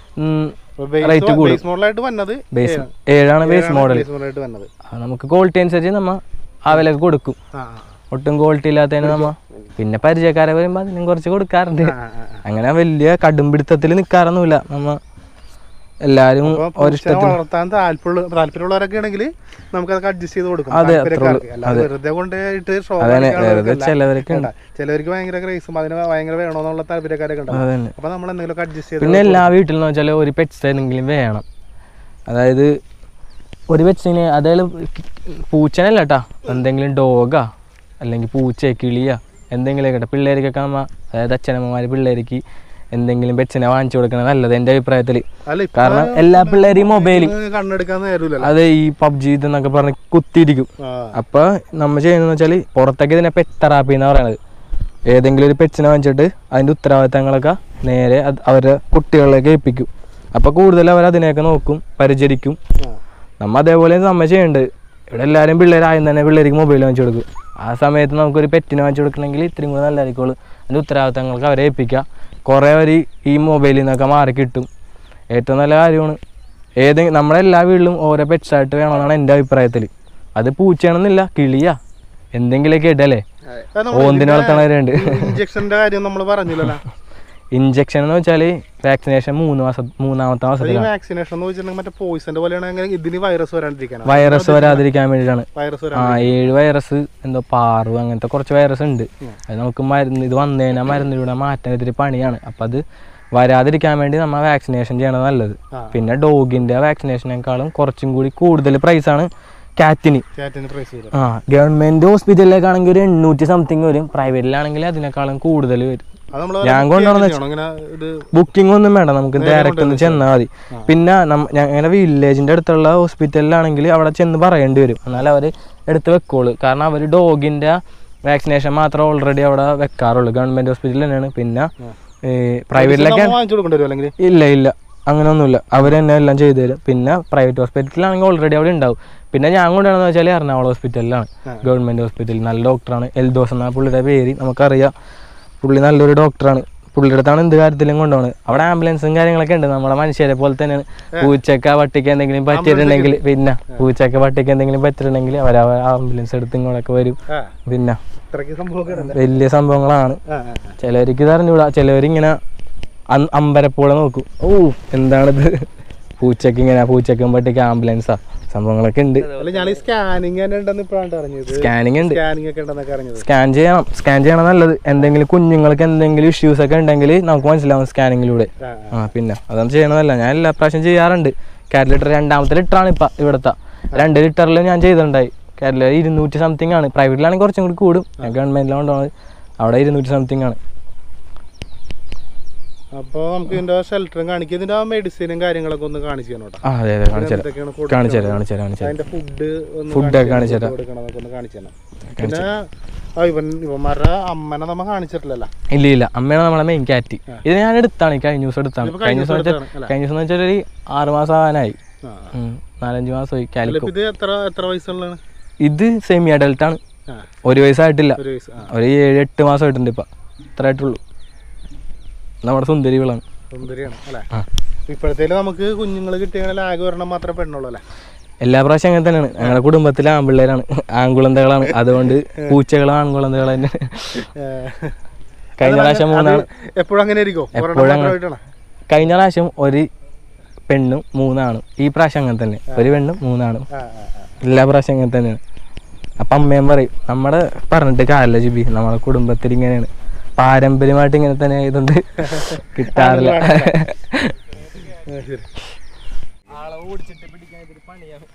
റേറ്റ് കൂടും ബേസ് മോഡലായിട്ട് വന്നത് ബേസ് ഏഴാണ് ബേസ് മോഡൽ ബേസ് മോഡലായിട്ട് വന്നത് നമുക്ക് ക്വാളിറ്റി അനുസരിച്ച് നമ്മ ആ വിലക്ക് കൊടുക്കും ആ ഒട്ടും ക്വാളിറ്റി ഇല്ലാത്തതിന് നമ്മ പിന്നെ പരിചയക്കാരെ വരുമ്പോൾ അതിനും കുറച്ച് കൊടുക്കാറുണ്ട് ആ, ആ, ആ. അങ്ങനെ വലിയ കടുംപിടുത്തത്തിൽ നിൽക്കാറൊന്നുമില്ല നമ്മ എല്ലാവരും അപ്പൊ പൂച്ചനെ വളർത്താൻ താല്പര്യമുള്ള താല്പര്യമുള്ളവരൊക്കെ ആണെങ്കിൽ നമുക്ക് അതൊക്കെ അഡ്ജസ്റ്റ് ചെയ്ത് കൊടുക്കും അതെ, താല്പര്യക്കാർക്ക്. അല്ലാതെ വെറുതെ കൊണ്ട് ഇട്ട് ഷോ അതന്നെ വെറുതെ ചിലവരൊക്കെ ഉണ്ട് ചിലവർക്ക് ഭയങ്കര ക്രൈസും അതിന് ഭയങ്കര വേണമെന്നുള്ള താല്പര്യക്കാരൊക്കെ ഉണ്ടാവും അതന്നെ അപ്പൊ നമ്മൾ എന്തെങ്കിലുമൊക്കെ അഡ്ജസ്റ്റ് ചെയ്ത് പിന്നെ എല്ലാ വീട്ടിലെന്ന് വെച്ചാൽ ഒരു പെറ്റ്സ് എന്തെങ്കിലും വേണം അതായത് ഒരു പെറ്റ്സിന് അതായത് പൂച്ചനല്ല കേട്ടാ എന്തെങ്കിലും ഡോഗാ അല്ലെങ്കിൽ പൂച്ച കിളിയാ എന്തെങ്കിലും കേട്ടോ പിള്ളേർക്കൊക്കെ നമ്മ അതായത് അച്ഛനമ്മമാര് പിള്ളേർക്ക് എന്തെങ്കിലും പെറ്റ്സിനെ വാങ്ങിച്ചു കൊടുക്കണം നല്ലത് എൻ്റെ അഭിപ്രായത്തിൽ അല്ല ഇപ്പൊ കാരണം എല്ലാ പിള്ളേരും മൊബൈൽ കണ്ണെടുക്കാൻ നേരമില്ലല്ലോ അത് ഈ പബ്ജി ഇതെന്നൊക്കെ പറഞ്ഞ് കുത്തിയിരിക്കും ആ അപ്പൊ നമ്മൾ ചെയ്യുന്നതെന്ന് വെച്ചാൽ പുറത്തേക്ക് ഇതിനെ പെറ്റ് തെറാപ്പി എന്നാ പറയണത് ഏതെങ്കിലും ഒരു പെറ്റ്സിനെ വാങ്ങിച്ചിട്ട് അതിന്റെ ഉത്തരവാദിത്തങ്ങളൊക്കെ നേരെ അത് അവരുടെ കുട്ടികളിലേക്ക് ഏൽപ്പിക്കും അപ്പൊ കൂടുതൽ അവർ അതിനെയൊക്കെ നോക്കും പരിചരിക്കും ആ. നമ്മ അതേപോലെ നമ്മ ചെയ്യുന്നുണ്ട് ഇവിടെ എല്ലാവരും പിള്ളേരായും തന്നെ പിള്ളേർക്ക് മൊബൈൽ വാങ്ങിച്ചു കൊടുക്കും ആ സമയത്ത് നമുക്കൊരു പെറ്റിനെ വാങ്ങിച്ചു കൊടുക്കണമെങ്കിൽ ഇത്രയും കൂടെ നല്ലതായിരിക്കുള്ളൂ അതിന്റെ ഉത്തരവാദിത്തങ്ങൾക്ക് അവരെ ഏൽപ്പിക്കുക കുറേ അവർ ഈ മൊബൈലിൽ നിന്നൊക്കെ മാറി കിട്ടും ഏറ്റവും നല്ല കാര്യമാണ് ഏതെങ്കിലും നമ്മുടെ എല്ലാ വീട്ടിലും ഓരോ പെറ്റ്സായിട്ട് വേണമെന്നാണ് എൻ്റെ അഭിപ്രായത്തിൽ അത് പൂച്ചയാണെന്നില്ല കിളിയാ എന്തെങ്കിലുമൊക്കെ ഇടല്ലേ ഓന്തിനെ വളർത്തണവരുണ്ട് ഇഞ്ചക്ഷന്റെ കാര്യം നമ്മൾ പറഞ്ഞില്ലല്ലോ ഇഞ്ചക്ഷൻ എന്ന് വെച്ചാൽ വാക്സിനേഷൻ മൂന്ന് മാസം മൂന്നാമത്തെ ഈ മാസത്തിലാണ് വാക്സിനേഷൻ എന്ന് വെച്ചിട്ടുണ്ടെങ്കിൽ മറ്റേ പോയിസന്റെ പോലെയാണ് അങ്ങനെ ഇതിന് വൈറസ് വരാണ്ടിരിക്കാനാണ് വൈറസ് വരാതിരിക്കാൻ വേണ്ടിയിട്ടാണ് വൈറസ് ആ ഏഴ് വൈറസ് എന്തോ പാറു അങ്ങനത്തെ കുറച്ച് വൈറസ് ഉണ്ട് അത് നമുക്ക് മരുന്ന് ഇത് വന്നു കഴിഞ്ഞാൽ മരുന്നിലൂടെ മാറ്റാൻ ഇത്തിരി പണിയാണ് അപ്പം അത് വരാതിരിക്കാൻ വേണ്ടി നമ്മൾ വാക്സിനേഷൻ ചെയ്യണത് നല്ലത് പിന്നെ ഡോഗിൻ്റെ വാക്സിനേഷനേക്കാളും കുറച്ചും കൂടി കൂടുതൽ പ്രൈസാണ് കാറ്റിന് കാറ്റിന് പ്രൈസ് വരും ആ ഗവൺമെൻറ് ഹോസ്പിറ്റലിലേക്കാണെങ്കിൽ ഒരു എണ്ണൂറ്റി സംതിങ് വരും പ്രൈവറ്റിലാണെങ്കിൽ അതിനേക്കാളും കൂടുതൽ വരും അത് നമ്മള് ഞാൻ കൊണ്ടുവന്ന ചെയ്യണം. ഇങ്ങനെ ഇത് ബുക്കിംഗ് ഒന്നും വേണ്ട നമുക്ക് ഡയറക്റ്റ് ഒന്ന് ചെന്നാൽ മതി പിന്നെ നമ്മ- ഞങ്ങളുടെ വില്ലേജിന്റെ അടുത്തുള്ള ഹോസ്പിറ്റലിലാണെങ്കിൽ അവിടെ ചെന്ന് പറയേണ്ടി വരും എന്നാൽ അവർ എടുത്ത് വെക്കോളൂ കാരണം അവർ ഡോഗിന്റെ വാക്സിനേഷൻ മാത്രമേ ഓൾറെഡി അവിടെ വെക്കാറുള്ളൂ ഗവൺമെന്റ് ഹോസ്പിറ്റലിൽ തന്നെയാണ് പിന്നെ പ്രൈവറ്റിലൊക്കെ നമ്മൾ വാങ്ങിച്ചു കൊടുക്കേണ്ടി വരും അല്ലെങ്കിൽ ഇല്ല ഇല്ല അങ്ങനെയൊന്നുമില്ല അവർ തന്നെ എല്ലാം ചെയ്തു തരും പിന്നെ പ്രൈവറ്റ് ഹോസ്പിറ്റലിലാണെങ്കിൽ ഓൾറെഡി അവിടെ ഉണ്ടാവും പിന്നെ ഞാൻ കൊണ്ടുവരണമെന്ന് വെച്ചാൽ എറണാകുളം ഹോസ്പിറ്റലിലാണ് ഗവൺമെൻറ് ഹോസ്പിറ്റലിൽ നല്ല ഡോക്ടറാണ് എൽദോസ് എന്നാണ് പുള്ളിയുടെ പേര് നമുക്കറിയാം പുള്ളി നല്ലൊരു ഡോക്ടറാണ് പുള്ളിയുടെ അടുത്താണ് എന്ത് കാര്യത്തിലും കൊണ്ടുപോകുന്നത് അവിടെ ആംബുലൻസും കാര്യങ്ങളൊക്കെ ഉണ്ട് നമ്മുടെ മനുഷ്യരെ പോലെ തന്നെയാണ് പൂച്ചക്ക പട്ടിക്ക് എന്തെങ്കിലും പറ്റിയിട്ടുണ്ടെങ്കിൽ പിന്നെ പൂച്ചക്ക പട്ടിക്ക് എന്തെങ്കിലും പറ്റിയിട്ടുണ്ടെങ്കിൽ അവർ ആംബുലൻസ് എടുത്ത് ഇങ്ങോട്ടൊക്കെ വരും ആ പിന്നെ ഇത്രയ്ക്ക് സംഭവമൊക്കെ ഉണ്ട് വലിയ സംഭവങ്ങളാണ് ആ, ആ, ആ. ചിലവർക്ക് ഇത് അറിഞ്ഞൂടാ ചിലവരിങ്ങനെ അം- അമ്പരപ്പോളെ നോക്കും ഓ എന്താണിത് പൂച്ചക്ക് ഇങ്ങനെ പൂച്ചക്കും പട്ടിക്ക് ആംബുലൻസാ സംഭവങ്ങളൊക്കെ ഉണ്ട് അല്ല ഞാൻ ഈ സ്കാനിങ് തന്നെ ഉണ്ടെന്ന് ഇപ്പോഴാണ് അറിഞ്ഞത് സ്കാനിങ് ഉണ്ട് സ്കാനിങ് ഒക്കെ ഉണ്ടെന്നൊക്കെ അറിഞ്ഞത് സ്കാൻ ചെയ്യണം സ്കാൻ ചെയ്യണം നല്ലത് എന്തെങ്കിലും കുഞ്ഞുങ്ങൾക്ക് എന്തെങ്കിലും ഇഷ്യൂസ് ഒക്കെ ഉണ്ടെങ്കിൽ നമുക്ക് മനസ്സിലാവും സ്കാനിങ്ങിലൂടെ ആ, ആ പിന്നെ അതൊന്നും ചെയ്യണമല്ല ഞാൻ എല്ലാ പ്രാവശ്യം ചെയ്യാറുണ്ട് കാറ്റ് ലിറ്റർ രണ്ടാമത്തെ ലിറ്ററാണ് ഇപ്പം ഇവിടുത്തെ രണ്ട് ലിറ്ററിൽ ഞാൻ ചെയ്തിട്ടുണ്ടായി കാറ്റ് ലിറ്റർ ഇരുന്നൂറ്റി സംതിങ് ആണ് പ്രൈവറ്റിലാണെങ്കിൽ കുറച്ചും കൂടി കൂടും ഞാൻ ഗവൺമെൻറ്റിലാണ് കൊണ്ടുപോകുന്നത് അവിടെ ഇരുന്നൂറ്റി സംതിങ് ആണ് അപ്പൊ നമുക്ക് ഇതിന്റെ ഷെൽട്ടറും കാണിക്കുക ഇതിന്റെ മെഡിസിനും കാര്യങ്ങളൊക്കെ ഒന്ന് കാണിച്ചു തരണം കേട്ടോ ആ അതെ അതെ കാണിച്ചു തരാം എന്തൊക്കെയാണ് കാണിച്ചു തരാം കാണിച്ചു തരാം കാണിച്ചു തരാം അതിന്റെ ഫുഡ് Food ഒക്കെ കാണിച്ചു തരാം. കൊടുക്കണതൊക്കെ ഒന്ന് കാണിച്ചു തരണം പിന്നെ ആ ഇവൻ ഇവന്മാരുടെ അമ്മനെ നമ്മ കാണിച്ചിട്ടില്ലല്ലോ ഇല്ല ഇല്ല അമ്മയാണ് നമ്മളെ മെയിൻ ക്യാറ്റ് ഇത് ഞാൻ എടുത്താണ് ഈ കഴിഞ്ഞ ദിവസം എടുത്താണ് ഇതിപ്പോ കഴിഞ്ഞ കഴിഞ്ഞ ദിവസം ദിവസം വെച്ചാൽ എടുത്തതാണ്, കഴിഞ്ഞ ദിവസം വെച്ചാൽ ഒരു ആറ് മാസം ആവാനായി ആ. ഉം. നാലഞ്ച് മാസമായി അല്ല, കാലിക്കോ ഇപ്പൊ ഇത് എത്ര എത്ര വയസ്സുള്ളതാണ് ഇത് സെമി അഡൽട്ട് ആണ് ആ ഒരു വയസ്സായിട്ടില്ല ഒരു വയസ്സ് ആ ഒരു ഏഴ് എട്ട് മാസം ആയിട്ടുണ്ട് ഇപ്പം ഇത്ര ആയിട്ടുള്ളൂ നമ്മുടെ സുന്ദരികളാണ് സുന്ദരിയാണ് അല്ലേ ആ. ഇപ്പോഴത്തേലും നമുക്ക് കുഞ്ഞുങ്ങൾ കിട്ടിയാൽ ആകെ ഒരെണ്ണം മാത്രമേ പെണ്ണുള്ളൂ അല്ലേ എല്ലാ പ്രാവശ്യം അങ്ങനെ തന്നെയാണ് ഞങ്ങളുടെ കുടുംബത്തിലെ ആൺപിള്ളേരാണ് ആൺകുളന്തകളാണ് അതുകൊണ്ട് പൂച്ചകളും ആൺകുളന്തകൾ തന്നെ കഴിഞ്ഞ പ്രാവശ്യം മൂന്നാണ് എപ്പോഴും അങ്ങനെ ആയിരിക്കും എപ്പോഴും അങ്ങനെ. കഴിഞ്ഞ പ്രാവശ്യം ഒരു പെണ്ണും മൂന്നാണും ഈ പ്രാവശ്യം അങ്ങനെ തന്നെ ഒരു പെണ്ണും മൂന്നാണും എല്ലാ പ്രാവശ്യം അങ്ങനെ തന്നെയാണ് അപ്പം അമ്മയും പറയും നമ്മുടെ പറഞ്ഞിട്ട് കാര്യമില്ല ജിബി നമ്മുടെ കുടുംബത്തിൽ ഇങ്ങനെയാണ് പാരമ്പര്യമായിട്ട് ഇങ്ങനെ തന്നെ ആയതുകൊണ്ട് കിട്ടാറില്ല ആളെ ഓടിച്ചിട്ട് പിടിക്കാൻ ഇതൊരു പണിയാണ്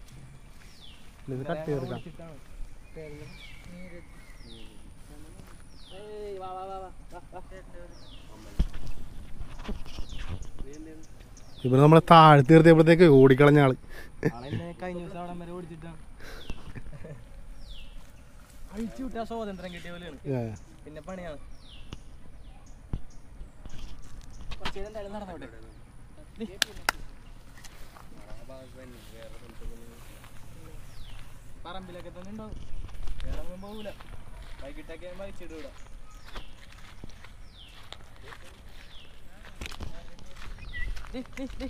ഇപ്പൊ നമ്മളെ താഴ്ത്തി നിർത്തിയപ്പോഴത്തേക്ക് ഓടിക്കളഞ്ഞ ആള് കഴിഞ്ഞ ദിവസം അവിടെ വരെ ഓടിച്ചിട്ടാണ് അഴിച്ചു വിട്ടാ സ്വാതന്ത്ര്യം കിട്ടിയ പോലെയാണ് ഏ. പിന്നെ പണിയാണ് കുറച്ച് നേരം എന്തായാലും നടന്നോട്ടെ ദേ. പറമ്പിലൊക്കെ തന്നെ ഉണ്ടാവും വേറെ ഒന്നും പോകൂല വൈകിട്ടൊക്കെ വലിച്ചിടൂല ദേ, ദേ, ദേ.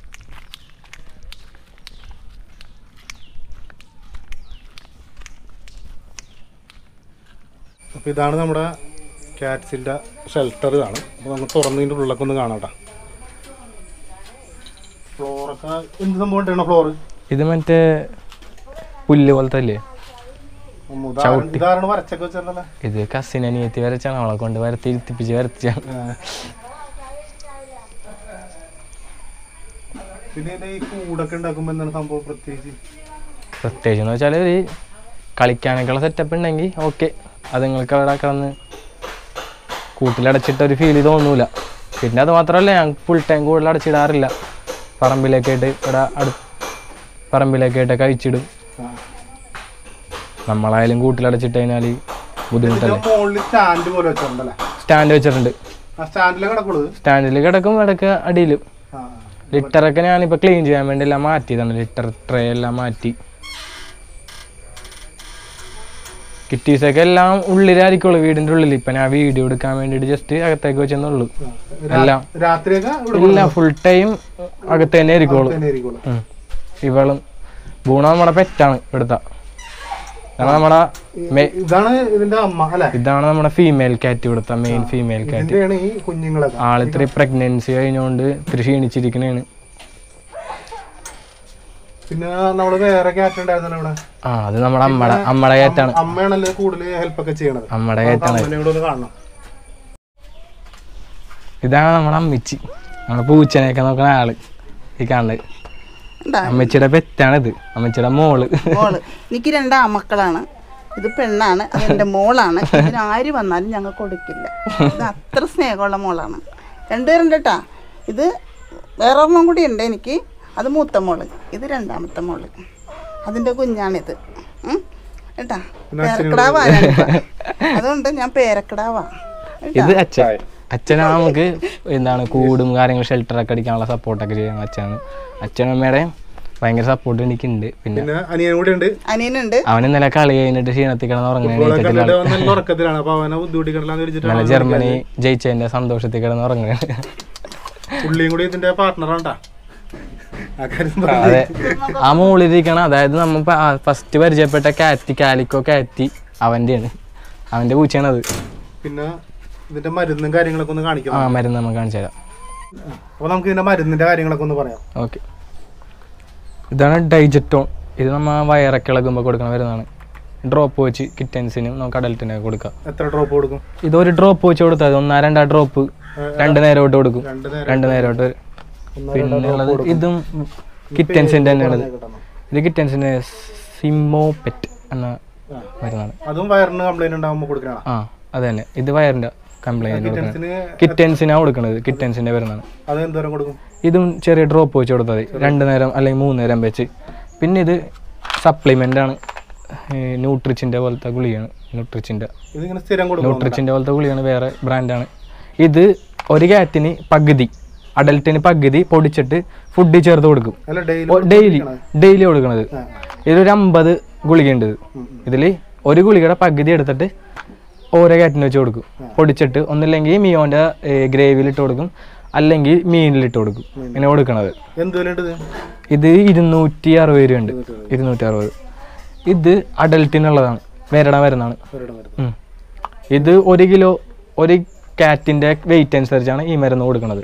അപ്പൊ ഇതാണ് നമ്മുടെ ക്യാറ്റ്സിന്റെ ഷെൽട്ടർ ഇതാണ് അപ്പൊ നമുക്ക് തുറന്നതിന്റെ ഉള്ളിലൊക്കെ ഒന്ന് കാണാം കേട്ടോ ഫ്ലോറൊക്കെ എന്ത് സംഭവം ഉണ്ടാണോ ഫ്ലോറ് ഇത് മറ്റേ പുല്ല് പോലത്തെ അല്ലേ ഇതാണ് വരച്ചൊക്കെ വെച്ചിട്ടുണ്ടല്ലേ ഇത് കസിൻ അനിയത്തി വരച്ചാണ് അവളെ കൊണ്ട് വരത്തി ഇരുത്തിപ്പിച്ച് വരച്ചാണ് പിന്നെ ഇതിന്റെ ഈ കൂടൊക്കെ ഉണ്ടാക്കുമ്പോ എന്താണ് സംഭവം പ്രത്യേകിച്ച് പ്രത്യേകിച്ച് എന്ന് വെച്ചാൽ ഒരു കളിക്കാനൊക്കെയുള്ള സെറ്റപ്പ് ഉണ്ടെങ്കിൽ ഓക്കെ അത് നിങ്ങൾക്ക് അവിടെ കിടന്ന് കൂട്ടിലടച്ചിട്ട് ഒരു ഫീൽ തോന്നൂല പിന്നെ അത് മാത്രമല്ല ഞാൻ ഫുൾ ടൈം കൂടുതൽ അടച്ചിടാറില്ല പറമ്പിലേക്കായിട്ട് ഇവിടെ അടു പറമ്പിലേക്കായിട്ട് കഴിച്ചിടും നമ്മളായാലും കൂട്ടിലടച്ചിട്ട് കഴിഞ്ഞാൽ ബുദ്ധിമുട്ടല്ലേ മുകളിൽ സ്റ്റാൻഡ് പോലെ വെച്ചിട്ടുണ്ടല്ലേ സ്റ്റാൻഡ് വെച്ചിട്ടുണ്ട് ആ സ്റ്റാൻഡിലെ കിടക്കുള്ളത് സ്റ്റാൻഡിൽ കിടക്കും ഇടയ്ക്ക് അടിയിലും ലിറ്ററൊക്കെ ഞാനിപ്പോൾ ക്ലീൻ ചെയ്യാൻ വേണ്ടി എല്ലാം മാറ്റിയതാണ് ലിറ്റർ ട്രേ എല്ലാം മാറ്റി കിറ്റീസൊക്കെ എല്ലാം ഉള്ളിലായിരിക്കുള്ളൂ വീടിന്റെ ഉള്ളിൽ ഇപ്പൊ ഞാൻ വീഡിയോ എടുക്കാൻ വേണ്ടിട്ട് ജസ്റ്റ് അകത്തേക്ക് വെച്ചെന്നുള്ളൂ എല്ലാം രാത്രിയൊക്കെ ഇവിടെ ഇല്ല ഫുൾ ടൈം അകത്ത് തന്നെ ആയിരിക്കുള്ളൂ തന്നെ ആയിരിക്കുള്ളൂ ഉം. ഇവളും ബൂണ നമ്മുടെ പെറ്റാണ് ഇവിടുത്തെ ഇതാണ് നമ്മുടെ മെ- ഇതാണ് ഇതിന്റെ അമ്മ അല്ലെ ഇതാണ് നമ്മുടെ ഫീമെയിൽ കാറ്റ് ഇവിടുത്തെ മെയിൻ ഫീമെയിൽ കാറ്റ് ഇതിന്റെയാണ് ഈ കുഞ്ഞുങ്ങളൊക്കെ ആള് ഇത്ര പ്രഗ്നൻസി കഴിഞ്ഞുകൊണ്ട് ഇത്തിരി ക്ഷീണിച്ചിരിക്കണേണ് പിന്നെ നമ്മള് വേറെ ക്യാറ്റ് ഉണ്ടായിരുന്നല്ലോ ഇവിടെ ആ അത് നമ്മുടെ അമ്മയുടെ അമ്മയുടെ കാറ്റാണ് അമ്മയാണല്ലേ കൂടുതൽ ഹെൽപ്പ് ഒക്കെ ചെയ്യണത് അമ്മയുടെ അപ്പൊ കാറ്റാണ് അമ്മനെ കൂടെ ഒന്ന് കാണണം ഇതാണ് നമ്മുടെ അമ്മച്ചി നമ്മുടെ പൂച്ചനെയൊക്കെ നോക്കണ ആള് ഈ കാണുന്നത് ഉണ്ടാ അമ്മച്ചിയുടെ പെറ്റാണിത് അമ്മച്ചിയുടെ മോള് മോള് എനിക്ക് രണ്ട് ആമക്കളാണ് ഇത് പെണ്ണാണ് അതെൻ്റെ മോളാണ് ഇതിന് ആര് വന്നാലും ഞങ്ങൾ കൊടുക്കില്ല ഇത് അത്ര സ്നേഹമുള്ള മോളാണ് രണ്ടുപേരുണ്ട് കേട്ടാ ഇത് വേറെ ഒരെണ്ണം കൂടി ഉണ്ട് എനിക്ക് അത് മൂത്ത മോള് ഇത് രണ്ടാമത്തെ മോള് അതിൻ്റെ കുഞ്ഞാണിത് ഉം. കേട്ടാ പേരക്കിടാവാ ഞാനിപ്പോ. അതുകൊണ്ട് ഞാൻ പേരക്കിടാവാ ഇത് അച്ഛൻ അച്ഛനാണ് നമുക്ക് എന്താണ് കൂടും കാര്യങ്ങൾ ഷെൽട്ടറൊക്കെ അടിക്കാനുള്ള സപ്പോർട്ടൊക്കെ ചെയ്യുന്ന അച്ഛനാണ് അച്ഛനും അമ്മയുടെയും ഭയങ്കര സപ്പോർട്ട് എനിക്കുണ്ട് പിന്നെ പിന്നെ അനിയൻ കൂടെ ഉണ്ട് അനിയനുണ്ട് അവൻ ഇന്നലെ കളി കഴിഞ്ഞിട്ട് ക്ഷീണത്തിൽ കിടന്ന് ഉറങ്ങണ കണ്ടിട്ട് അവൻ നല്ല ഉറക്കത്തിലാണ് അപ്പൊ അവനെ ബുദ്ധിമുട്ടിക്കണ്ടെന്ന് ഇന്നലെ വെച്ചിട്ടാണ് ജർമ്മനി ജയിച്ചതിന്റെ സന്തോഷത്തിൽ കിടന്ന് ഉറങ്ങണ പുള്ളിയും കൂടി ഇതിന്റെ പാർട്ട്ണറാണ്ടാ ആ കാര്യം പറ. അതെ ആ മുകളിലിരിക്കണ അതായത് നമ്മ ഫസ്റ്റ് പരിചയപ്പെട്ട കാറ്റി കാലിക്കോ കാറ്റി അവന്റെയാണ് അവന്റെ പൂച്ചയാണ് അത് പിന്നെ ഇതിന്റെ മരുന്നും കാര്യങ്ങളൊക്കെ ഒന്ന് കാണിക്കാം ആ മരുന്ന് നമുക്ക് കാണിച്ചു തരാം അപ്പൊ നമുക്ക് ഇതിന്റെ മരുന്നിന്റെ കാര്യങ്ങളൊക്കെ ഒന്ന് പറയാം ഓക്കെ ഇതാണ് ഡൈജറ്റോൺ ഇത് നമ്മ വയറൊക്കെ ഇളകുമ്പോൾ കൊടുക്കണ മരുന്നാണ് ഡ്രോപ്പ് വെച്ച് കിറ്റൻസിനും നമുക്ക് അഡൽറ്റിനൊക്കെ കൊടുക്കാം എത്ര ഡ്രോപ്പ് കൊടുക്കും ഇത് ഒരു ഡ്രോപ്പ് വെച്ച് കൊടുത്താൽ ഒന്നാ രണ്ടാ ഡ്രോപ്പ് രണ്ട് നേരം ഇട്ട് കൊടുക്കും രണ്ട് നേരം രണ്ട് നേരം ഇട്ട് പിന്നെ ഉള്ളത് ഇതും കിറ്റൻസിന്റെ തന്നെയാണ് ഇത്. ഇത് കിറ്റൻസിന്റെ സിമോപെറ്റ് എന്ന മരുന്നാണ് അതും വയറിന് കംപ്ലൈന്റ് ഉണ്ടാകുമ്പോൾ കൊടുക്കണ ആ അത് തന്നെ ഇത് വയറിന്റെ കംപ്ലൈന്റ് കൊടുക്കുന്നത് കിറ്റൻസിന് കിറ്റൻസിനാണ് കൊടുക്കുന്നത് കിറ്റൻസിന്റെ മരുന്നാണ് അത് എന്തോരം കൊടുക്കും ഇതും ചെറിയ ഡ്രോപ്പ് വെച്ച് കൊടുത്താൽ മതി രണ്ട് നേരം അല്ലെങ്കിൽ മൂന്ന് നേരം വെച്ച് പിന്നെ ഇത് സപ്ലിമെൻ്റ് ആണ് ന്യൂട്രിച്ചിൻ്റെ പോലത്തെ ഗുളികയാണ് ന്യൂട്രിച്ചിൻ്റെ ഇതിങ്ങനെ സ്ഥിരം കൊടുക്കും ന്യൂട്രിച്ചിൻ്റെ പോലത്തെ ഗുളികയാണ് വേറെ ബ്രാൻഡാണ് ഇത് ഒരു കാറ്റിന് പകുതി അഡൽട്ടിന് പകുതി പൊടിച്ചിട്ട് ഫുഡിൽ ചേർത്ത് കൊടുക്കും അല്ല ഡെയിലി ഡെയിലി ഡെയിലി കൊടുക്കണത് ഇതൊരു അമ്പത് ഗുളികയുണ്ട് ഇത് ഇതിൽ ഒരു ഗുളികയുടെ പകുതി എടുത്തിട്ട് ഓരോ കാറ്റിന് വെച്ച് കൊടുക്കും പൊടിച്ചിട്ട് ഒന്നില്ലെങ്കിൽ മിയോൻ്റെ ഗ്രേവിയിലിട്ട് കൊടുക്കും അല്ലെങ്കിൽ മീനിലിട്ട് കൊടുക്കും ഇങ്ങനെ കൊടുക്കണത് എന്ത് വില ഉണ്ട് ഇത് ഇത് ഇരുന്നൂറ്റി അറുപത് രൂപയുണ്ട് ഇരുന്നൂറ്റി അറുപത് ഇത് അഡൽട്ടിനുള്ളതാണ് വേരട മരുന്നാണ് ഒരിടം വരുന്നത് ഉം. ഇത് ഒരു കിലോ ഒരു കാറ്റിൻ്റെ വെയിറ്റ് അനുസരിച്ചാണ് ഈ മരുന്ന് കൊടുക്കുന്നത്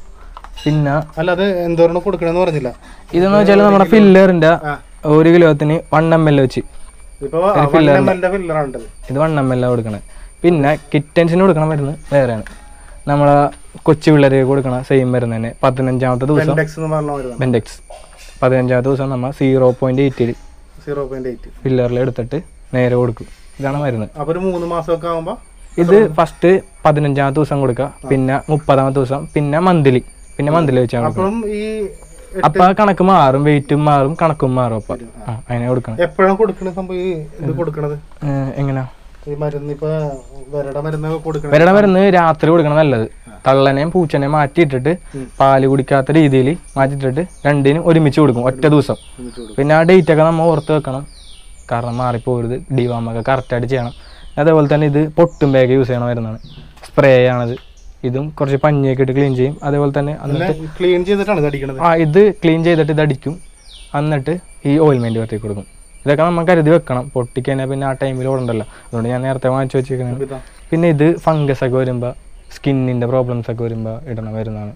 പിന്നെ അല്ല അത് എന്തോരം കൊടുക്കണമെന്ന് പറഞ്ഞില്ല ഇതെന്ന് വെച്ചാൽ നമ്മുടെ ഫില്ലറിൻ്റെ ഒരു കിലോത്തിന് വൺ എം എൽ വെച്ച് ഇപ്പൊ ഫില്ലറിന്റെ ഫില്ലറാണ് ഇത്. ഇത് വൺ എം എൽ കൊടുക്കണത് പിന്നെ കിറ്റൻസിന് കൊടുക്കണ മരുന്ന് വേറെയാണ് നമ്മളെ കൊച്ചു പിള്ളേർക്ക് കൊടുക്കണ സെയിം മരുന്ന് തന്നെ പതിനഞ്ചാമത്തെ ദിവസം ഇൻഡെക്സ് എന്ന് പറഞ്ഞ മരുന്നാണ് ബെൻഡെക്സ് പതിനഞ്ചാമത്തെ ദിവസം നമ്മൾ സീറോ പോയിന്റ് എയ്റ്റിൽ സീറോ പോയിന്റ് എയ്റ്റ് ഫില്ലറിൽ എടുത്തിട്ട് നേരെ കൊടുക്കും ഇതാണ് മരുന്ന് അപ്പൊ ഒരു മൂന്ന് മാസമൊക്കെ ആകുമ്പോ ഇത് ഫസ്റ്റ് പതിനഞ്ചാമത്തെ ദിവസം കൊടുക്കുക പിന്നെ മുപ്പതാമത്തെ ദിവസം പിന്നെ മന്ത്ലി പിന്നെ മന്ത്ലി വെച്ചാൽ കൊടുക്കുക അപ്പോഴും ഈ അപ്പൊ ആ കണക്ക് മാറും വെയിറ്റും മാറും കണക്കും മാറും അപ്പൊ ആ അതിനെ കൊടുക്കണം എപ്പോഴാണ് കൊടുക്കണ സംഭവം ഈ ഇത് കൊടുക്കണത് ഏഹ് എങ്ങനാ ഈ മരുന്ന് ഇപ്പൊ വരട മരുന്നൊക്കെ കൊടുക്കണത് വരണ മരുന്ന് രാത്രി കൊടുക്കണം നല്ലത് തള്ളനെയും പൂച്ചനെയും മാറ്റിയിട്ടിട്ട് പാല് കുടിക്കാത്ത രീതിയിൽ മാറ്റിയിട്ടിട്ട് രണ്ടിനും ഒരുമിച്ച് കൊടുക്കും ഒറ്റ ദിവസം പിന്നെ ആ ഡേറ്റ് ഒക്കെ നമ്മൾ ഓർത്ത് വെക്കണം കാരണം മാറിപ്പോകരുത് ഡിവാമൊക്കെ കറക്റ്റായിട്ട് ചെയ്യണം അതേപോലെ തന്നെ ഇത് പൊട്ടും ബാഗ് യൂസ് ചെയ്യണ മരുന്നാണ് സ്പ്രേ ആണത് ഇതും കുറച്ച് പഞ്ഞിയൊക്കെ ഇട്ട് ക്ലീൻ ചെയ്യും അതേപോലെ തന്നെ എന്നിട്ട് ക്ലീൻ ചെയ്തിട്ടാണ് ഇത് അടിക്കണത് ആ ഇത് ക്ലീൻ ചെയ്തിട്ട് ഇത് അടിക്കും എന്നിട്ട് ഈ ഓയിൽമെൻറ്റ് പറ്റി കൊടുക്കും ഇതൊക്കെ നമ്മൾ കരുതി വെക്കണം പൊട്ടിക്കഴിഞ്ഞാൽ പിന്നെ ആ ടൈമിൽ ഓടണ്ടല്ലോ അതുകൊണ്ട് ഞാൻ നേരത്തെ വാങ്ങിച്ചു വെച്ചിരിക്കുന്നത് ഇതാ. പിന്നെ ഇത് ഫംഗസ് ഒക്കെ വരുമ്പോൾ സ്കിന്നിൻ്റെ പ്രോബ്ലംസ് ഒക്കെ വരുമ്പോൾ ഇടണ വരുന്നതാണ്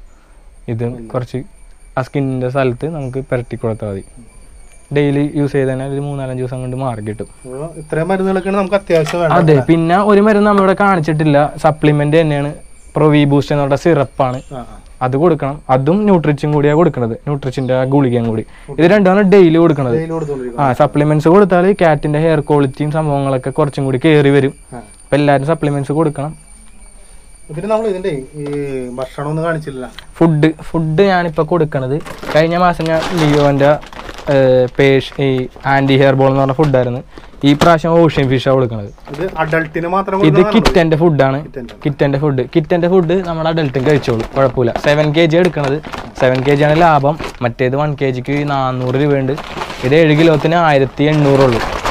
ഇത് കുറച്ച് ആ സ്കിന്നിൻ്റെ സ്ഥലത്ത് നമുക്ക് പുരട്ടി കൊടുത്താൽ മതി ഡെയിലി യൂസ് ചെയ്ത് കഴിഞ്ഞാൽ ഒരു മൂന്നാലഞ്ച് ദിവസം കൊണ്ട് മാറി കിട്ടും അപ്പൊ ഇത്രയും മരുന്നുകളൊക്കെയാണ് നമുക്ക് അത്യാവശ്യം വേണം അതെ പിന്നെ ഒരു മരുന്ന് നമ്മളിവിടെ കാണിച്ചിട്ടില്ല സപ്ലിമെൻ്റ് തന്നെയാണ് പ്രൊവി ബൂസ്റ്റ് എന്ന് പറഞ്ഞ സിറപ്പാണ് ആ, ആ. അത് കൊടുക്കണം അതും ന്യൂട്രിച്ചും കൂടിയാണ് കൊടുക്കണത് ന്യൂട്രിച്ചിൻ്റെ ഗുളികയും കൂടി ഇത് രണ്ടാണ് ഡെയിലി കൊടുക്കണത് ഡെയിലി കൊടുത്തോണ്ടിരിക്കും ആ സപ്ലിമെന്റ്സ് കൊടുത്താൽ കാറ്റിന്റെ ഹെയർ ക്വാളിറ്റിയും സംഭവങ്ങളൊക്കെ കുറച്ചും കൂടി കയറി വരും ആ. അപ്പൊ എല്ലാവരും സപ്ലിമെന്റ്സ് കൊടുക്കണം പിന്നെ നമ്മൾ ഇതിന്റെ ഈ ഭക്ഷണം ഒന്നും കാണിച്ചില്ല ഫുഡ് ഫുഡ് ഞാനിപ്പോൾ കൊടുക്കണത് കഴിഞ്ഞ മാസം ഞാൻ ലിയോൻ്റെ പേഷ് ഈ ആൻറ്റി ഹെയർ ബോൾ എന്ന് പറഞ്ഞ ഫുഡായിരുന്നു ഈ പ്രാവശ്യം ഓഷ്യൻ ഫിഷാണ് കൊടുക്കണത് ഇത് അഡൾട്ടിന് മാത്രം ഇത് കിറ്റൻ്റെ ഫുഡാണ് കിറ്റൻ്റെ. കിറ്റൻ്റെ ഫുഡ് കിറ്റൻ്റെ ഫുഡ് നമ്മുടെ അഡൽട്ടും കഴിച്ചോളൂ കുഴപ്പമില്ല സെവൻ കെ ജി എടുക്കണത് സെവൻ കെ ജി ആണ് ലാഭം മറ്റേത് വൺ കെ ജിക്ക് നാനൂറ് രൂപയുണ്ട് ഇത് ഏഴ് കിലോത്തിന് ആയിരത്തി എണ്ണൂറുള്ളൂ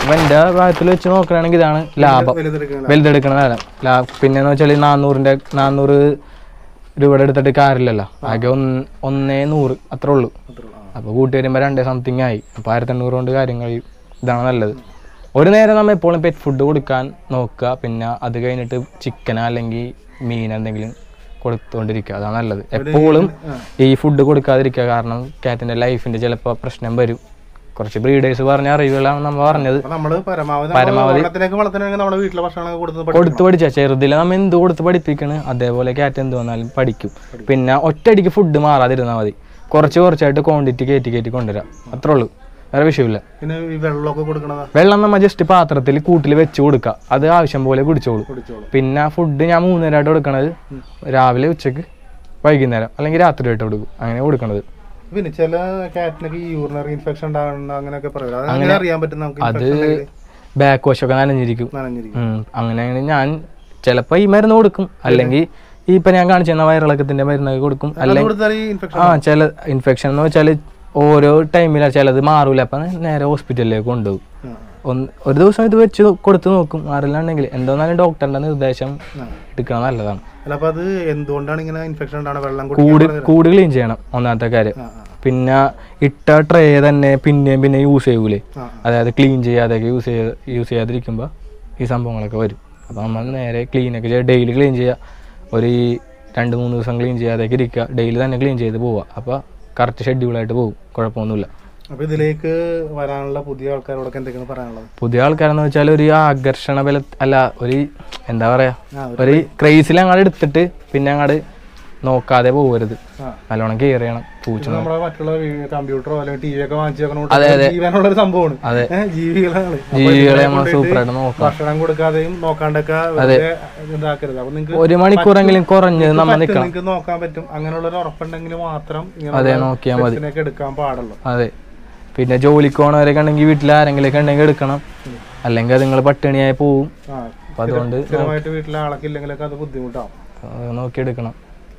അപ്പം എൻ്റെ ഭാഗത്തിൽ വെച്ച് നോക്കുകയാണെങ്കിൽ ഇതാണ് ലാഭം വലുതെടുക്കണം വലുതെടുക്കണ നേരം ലാ പിന്നെന്ന് വെച്ചാൽ നാന്നൂറിൻ്റെ നാന്നൂറ് രൂപയുടെ എടുത്തിട്ട് കാര്യമില്ലല്ലോ ആകെ ഒന്ന് ഒന്നേ നൂറ് അത്രേ ഉള്ളൂ അപ്പോൾ കൂട്ടി വരുമ്പോൾ രണ്ടേ സംതിങ് ആയി അപ്പോൾ ആയിരത്തി എണ്ണൂറ് കൊണ്ട് കാര്യങ്ങൾ കഴിയും. ഇതാണ് നല്ലത് ഒരു നേരം നമ്മൾ എപ്പോഴും പെറ്റ് ഫുഡ് കൊടുക്കാൻ നോക്കുക പിന്നെ അത് കഴിഞ്ഞിട്ട് ചിക്കൻ അല്ലെങ്കിൽ മീൻ എന്തെങ്കിലും കൊടുത്തുകൊണ്ടിരിക്കുക അതാണ് നല്ലത് എപ്പോഴും ഈ ഫുഡ് കൊടുക്കാതിരിക്കുക കാരണം കാറ്റിൻ്റെ ലൈഫിൻ്റെ ചിലപ്പോൾ പ്രശ്നം വരും കുറച്ച് ബ്രീഡേഴ്സ് പറഞ്ഞ അറിവുകളാണ് നമ്മൾ പറഞ്ഞത് അപ്പൊ നമ്മള് പരമാവധി പരമാവധി- വളത്തിലേക്ക് വളത്തിനൊക്കെ നമ്മുടെ വീട്ടിലെ ഭക്ഷണങ്ങൾ കൊടുത്ത് കൊടുത്ത് പഠിച്ച ചെറുതിൽ നമ്മൾ എന്ത് കൊടുത്ത് പഠിപ്പിക്കണ് അതേപോലെ കാറ്റ് എന്ത് വന്നാലും പഠിക്കും പിന്നെ ഒറ്റയടിക്ക് ഫുഡ് മാറാതിരുന്നാൽ മതി കുറച്ച് കുറച്ചായിട്ട് ക്വാണ്ടിറ്റി കയറ്റി കയറ്റി കൊണ്ടുവരാം അത്രേ ഉള്ളൂ വേറെ വിഷയമില്ല പിന്നെ ഈ വെള്ളമൊക്കെ കൊടുക്കണതാ വെള്ളം നമ്മൾ ജസ്റ്റ് പാത്രത്തിൽ കൂട്ടിൽ വെച്ച് കൊടുക്കുക അത് ആവശ്യം പോലെ കുടിച്ചോളൂ കുടിച്ചോളൂ പിന്നെ ഫുഡ് ഞാൻ മൂന്ന് നേരമായിട്ട് കൊടുക്കണത് രാവിലെ ഉച്ചക്ക് വൈകുന്നേരം അല്ലെങ്കിൽ രാത്രിയായിട്ട് കൊടുക്കും അങ്ങനെ കൊടുക്കണത് പിന്നെ ചില കാറ്റിനൊക്കെ ഈ യൂറിനറി ഇൻഫെക്ഷൻ ഉണ്ടാകുന്ന അങ്ങനെയൊക്കെ പറയില്ല അത് അങ്ങനെ അറിയാൻ പറ്റും നമുക്ക് അത് infection ഉണ്ടെങ്കില് ബാക്ക് വാഷൊക്കെ നനഞ്ഞിരിക്കും നനഞ്ഞിരിക്കും ഉം. അങ്ങനെയാണ് ഞാൻ ചിലപ്പോൾ ഈ മരുന്ന് കൊടുക്കും അല്ലെങ്കിൽ ഈ ഇപ്പം ഞാൻ കാണിച്ചു തന്ന വയറിളക്കത്തിൻ്റെ മരുന്നൊക്കെ കൊടുക്കും അത് അല്ലെങ്കിൽ കൊടുത്താൽ ഈ ഇൻഫെക്ഷൻ ആ ചില ഇൻഫെക്ഷൻ എന്ന് വെച്ചാൽ ഓരോ ടൈമിലാണ് ചിലത് മാറൂല അപ്പം നേരെ ഹോസ്പിറ്റലിലേക്ക് കൊണ്ടുപോകും ഒന്ന് ഒരു ദിവസം ഇത് വെച്ച് കൊടുത്ത് നോക്കും മാറില്ലാണ്ടെങ്കിൽ എന്തോന്നാലും ഡോക്ടറിന്റെ നിർദ്ദേശം എടുക്കണം നല്ലതാണ് അല്ല അപ്പൊ അത് എന്തുകൊണ്ടാണ് ഇങ്ങനെ ഇൻഫെക്ഷൻ ഉണ്ടാണ് വെള്ളം കൂട് കുടിക്കാൻ കൂട് ക്ലീൻ ചെയ്യണം ഒന്നാമത്തെ കാര്യം പിന്നെ ഇട്ട ട്രേ തന്നെ പിന്നെയും പിന്നെ യൂസ് ചെയ്യൂലേ ആ, അതായത് ക്ലീൻ ചെയ്യാതെയൊക്കെ യൂസ് ചെയ്യ യൂസ് ചെയ്യാതിരിക്കുമ്പോൾ ഈ സംഭവങ്ങളൊക്കെ വരും അപ്പോൾ നമ്മൾ നേരെ ക്ലീനൊക്കെ ചെയ്യുക ഡെയിലി ക്ലീൻ ചെയ്യുക ഒരു ഈ രണ്ട് മൂന്ന് ദിവസം ക്ലീൻ ചെയ്യാതെയൊക്കെ ഇരിക്കുക ഡെയിലി തന്നെ ക്ലീൻ ചെയ്ത് പോവുക അപ്പോൾ കറക്റ്റ് ഷെഡ്യൂളായിട്ട് പോകും കുഴപ്പമൊന്നുമില്ല അപ്പൊ ഇതിലേക്ക് വരാനുള്ള പുതിയ ആൾക്കാരോടൊക്കെ എന്തൊക്കെയാണ് പറയാനുള്ളത് പുതിയ ആൾക്കാരെന്ന് വെച്ചാൽ ഒരു ആകർഷണ ബല അല്ല ഒരു എന്താ പറയാ ആ, ഒരു ക്രൈസിൽ അങ്ങോട്ട് എടുത്തിട്ട് പിന്നെ അങ്ങോട്ട് നോക്കാതെ പോകരുത് ആ. നല്ലോണം കെയർ ചെയ്യണം പൂച്ച ഇത് നമ്മളെ മറ്റുള്ള കമ്പ്യൂട്ടറോ അല്ലെങ്കിൽ ടി വി ഒക്കെ വാങ്ങിച്ചു അതെ, അതെ. ജീവനുള്ള ഒരു സംഭവമാണ് അതെ. ഏ, ജീവികളാണ് അപ്പൊ ജീവികളെ ഇതിനെ നമ്മൾ കൊണ്ടുപോയിട്ട് സൂപ്പറായിട്ട് നോക്കാം ഭക്ഷണം കൊടുക്കാതെയും നോക്കാണ്ടൊക്കെ വെറുതെ ഇതാക്കരുത് അപ്പൊ നിങ്ങൾക്ക് ഒരു മണിക്കൂറെങ്കിലും കുറഞ്ഞത് നമ്മൾ നിൽക്കണം നിങ്ങൾക്ക് നോക്കാൻ പറ്റും അങ്ങനെയുള്ള ഒരു ഉറപ്പുണ്ടെങ്കിൽ മാത്രം അതെ നോക്കിയാൽ മതി ഇതിനൊക്കെ എടുക്കാൻ പാടുള്ളൂ അതെ പിന്നെ ജോലിക്ക് പോണവരൊക്കെ ഉണ്ടെങ്കിൽ വീട്ടിൽ ആരെങ്കിലുമൊക്കെ ഉണ്ടെങ്കിൽ എടുക്കണം അല്ലെങ്കിൽ അത് നിങ്ങൾ പട്ടിണിയായി പോവും ആ അപ്പം അതുകൊണ്ട് സ്ഥിരമായിട്ട് വീട്ടിലെ ആളൊക്കെ ഇല്ലെങ്കിലൊക്കെ അത് ബുദ്ധിമുട്ടാവും അത് നോക്കിയെടുക്കണം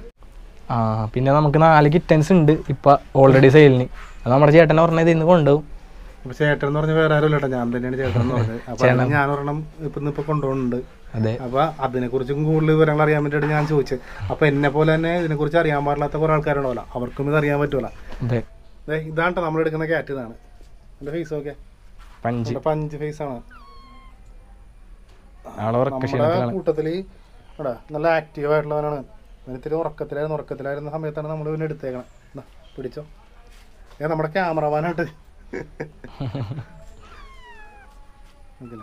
ആ പിന്നെ നമുക്ക് നാല് കിറ്റൻസ് ഉണ്ട് ഇപ്പം ഓൾറെഡി സെയിലിന് അത് നമ്മുടെ ചേട്ടനെ പറഞ്ഞത് ഇന്ന് കൊണ്ടുപോകും അപ്പൊ ചേട്ടൻ എന്ന് പറഞ്ഞ വേറെ ആരും കേട്ടോ ഞാൻ തന്നെയാണ് ചേട്ടൻ എന്ന് പറഞ്ഞത് അപ്പൊ അതിന് ഞാൻ ഒരെണ്ണം ഇപ്പൊ ഇപ്പൊ കൊണ്ടുപോകുന്നുണ്ട് അതെ അപ്പൊ അതിനെ കുറിച്ചും കൂടുതൽ വിവരങ്ങൾ അറിയാൻ വേണ്ടിയിട്ട് ഞാൻ ചോദിച്ചത് അപ്പൊ എന്നെ പോലെ തന്നെ ഇതിനെ കുറിച്ച് അറിയാൻ പാടില്ലാത്ത കുറെ ആൾക്കാരുണ്ടാവില്ല അവർക്കും ഇത് അറിയാൻ പറ്റുമല്ല അതെ ഇതാണ് ട്ടോ നമ്മൾ എടുക്കുന്ന ക്യാറ്റ് ഇതാണ് എന്റെ face okay punch punch face ആണ് ആളെ ഉറക്ക നമ്മുടെ ക്ഷീണത്തിലാണ് കൂട്ടത്തില് ഇവിടെ നല്ല ആക്റ്റീവ് ആയിട്ടുള്ളവനാണ് അവന് ഇത്തിരി ഉറക്കത്തിലായിരുന്നു ഉറക്കത്തിലായിരുന്ന സമയത്താണ് നമ്മൾ ഇവനെ എടുത്തേക്കണം ദാ, പിടിച്ചോ ഏ നമ്മുടെ ക്യാമറമാനായിട്ട് ഇതിലെ.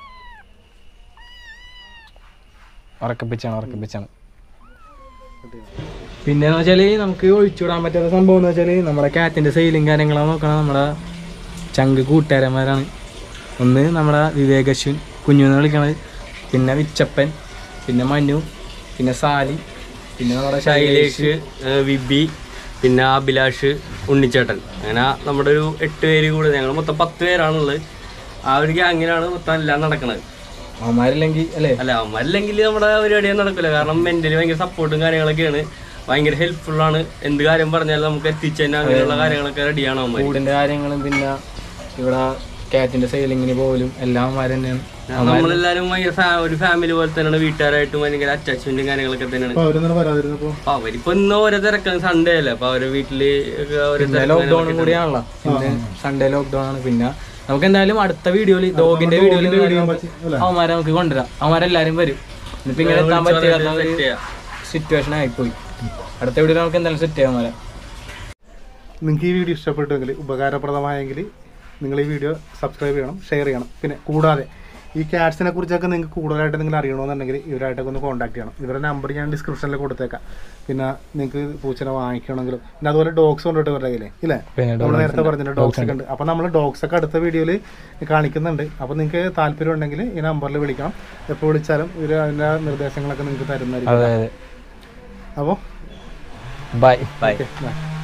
ഉറക്കപ്പിച്ചാണ് ഉറക്കപ്പിച്ചാണ് കിട്ടിയോ? പിന്നെ എന്ന് വെച്ചാൽ നമുക്ക് ഒഴിച്ചുവിടാൻ പറ്റാത്ത സംഭവം എന്ന് വെച്ചാൽ നമ്മുടെ കാറ്റിൻ്റെ സെയിലും കാര്യങ്ങളും നോക്കണം നമ്മുടെ ചങ്ക് കൂട്ടുകാരന്മാരാണ് ഒന്ന് നമ്മുടെ വിവേക് അശ്വിൻ കുഞ്ഞു എന്ന് വിളിക്കണത് പിന്നെ വിച്ചപ്പൻ പിന്നെ മനു പിന്നെ സാലി പിന്നെ നമ്മുടെ ശൈലേഷ് ശൈലേഷ് ഏഹ് വിബി പിന്നെ അഭിലാഷ് ഉണ്ണിച്ചേട്ടൻ അങ്ങനെ നമ്മുടെ ഒരു എട്ട് പേര് കൂടെ ഞങ്ങൾ മൊത്തം പത്ത് പേരാണുള്ളത് ആ ഒരു ഗ്യാങ്ങിനാണ് മൊത്തം എല്ലാം നടക്കുന്നത് അവന്മാരില്ലെങ്കിൽ അല്ലേ അല്ല അവന്മാരില്ലെങ്കിൽ നമ്മുടെ പരിപാടിയൊന്നും നടക്കില്ല കാരണം മെന്റലി ഭയങ്കര സപ്പോർട്ടും കാര്യങ്ങളൊക്കെയാണ് ഭയങ്കര ഹെൽപ്ഫുൾ ആണ് എന്ത് കാര്യം പറഞ്ഞാലും നമുക്ക് എത്തിച്ചു തന്നെ അങ്ങനെയുള്ള കാര്യങ്ങളൊക്കെ റെഡിയാണ് അവന്മാർ കൂടിൻ്റെ കാര്യങ്ങളും പിന്നെ ഇവിടെ കാറ്റിൻ്റെ സെയിലിങ്ങിന് പോലും എല്ലാം അവന്മാർ തന്നെയാണ് നമ്മളെല്ലാരും ഭയങ്കര ഫാ- ഒരു ഫാമിലി പോലെ തന്നെയാണ് വീട്ടുകാരായിട്ടും ഭയങ്കര അറ്റാച്ച്മെന്റും കാര്യങ്ങളൊക്കെ തന്നെയാണ് അപ്പൊ അവരൊന്നും വരാതിരുന്നപ്പോ അപ്പൊ അവരിപ്പോ ഇന്ന് ഓരോ തിരക്കാണ് സൺഡേ അല്ലേ അപ്പൊ അവരെ വീട്ടില് ഒക്കെ ഓരോ പിന്നെ തിരക്കും ലോക്ക്ഡൌണും കൂടിയാണല്ലോ പിന്നെ സൺഡേ ലോക്ക്ഡൌൺ ആണ് പിന്നെ നമുക്ക് എന്തായാലും അടുത്ത വീഡിയോയിൽ ഡോഗിന്റെ വീഡിയോയിൽ അവന്മാരെ നമുക്ക് കൊണ്ടുവരാം അവന്മാരെല്ലാരും വരും ഇനിയിപ്പോ ഇങ്ങനെ എത്താൻ പറ്റിയ set ചെയ്യാം. സിറ്റുവേഷൻ ആയിപ്പോയി അടുത്ത വീഡിയോ നമുക്ക് എന്തായാലും സെറ്റ് ചെയ്യാൻ അവന്മാരെ നിങ്ങൾക്ക് ഈ വീഡിയോ ഇഷ്ടപ്പെട്ടുവെങ്കിൽ ഉപകാരപ്രദമായെങ്കിൽ നിങ്ങൾ ഈ വീഡിയോ സബ്സ്ക്രൈബ് ചെയ്യണം ഷെയർ ചെയ്യണം പിന്നെ കൂടാതെ ഈ ക്യാറ്റ്സിനെ കുറിച്ചൊക്കെ നിങ്ങൾക്ക് കൂടുതലായിട്ട് നിങ്ങൾ അറിയണമെന്നുണ്ടെങ്കിൽ ഇവരായിട്ടൊക്കെ ഒന്ന് കോൺടാക്ട് ചെയ്യണം ഇവരുടെ നമ്പർ ഞാൻ ഡിസ്ക്രിപ്ഷനിൽ കൊടുത്തേക്കാം പിന്നെ നിങ്ങൾക്ക് പൂച്ചനെ വാങ്ങിക്കണമെങ്കിലും പിന്നെ അതുപോലെ ഡോഗ്സ് കൊണ്ടിട്ട് ഇവരുടെ കയ്യിലേ ഇല്ലേ പിന്നെ നമ്മൾ നേരത്തെ പറഞ്ഞിട്ട് ഡോഗ്സ് ഒക്കെ ഉണ്ട് അപ്പോൾ നമ്മൾ ഡോഗ്സ് ഒക്കെ അടുത്ത വീഡിയോയിൽ കാണിക്കുന്നുണ്ട് അപ്പോൾ നിങ്ങൾക്ക് താല്പര്യം ഉണ്ടെങ്കിൽ ഈ നമ്പറിൽ വിളിക്കണം എപ്പോൾ വിളിച്ചാലും ഇവർ അതിൻ്റെ നിർദ്ദേശങ്ങളൊക്കെ നിങ്ങൾക്ക് തരുന്നതായിരിക്കും അതെ അതെ അപ്പോൾ ബൈ ബൈ ഓക്കെ ബൈ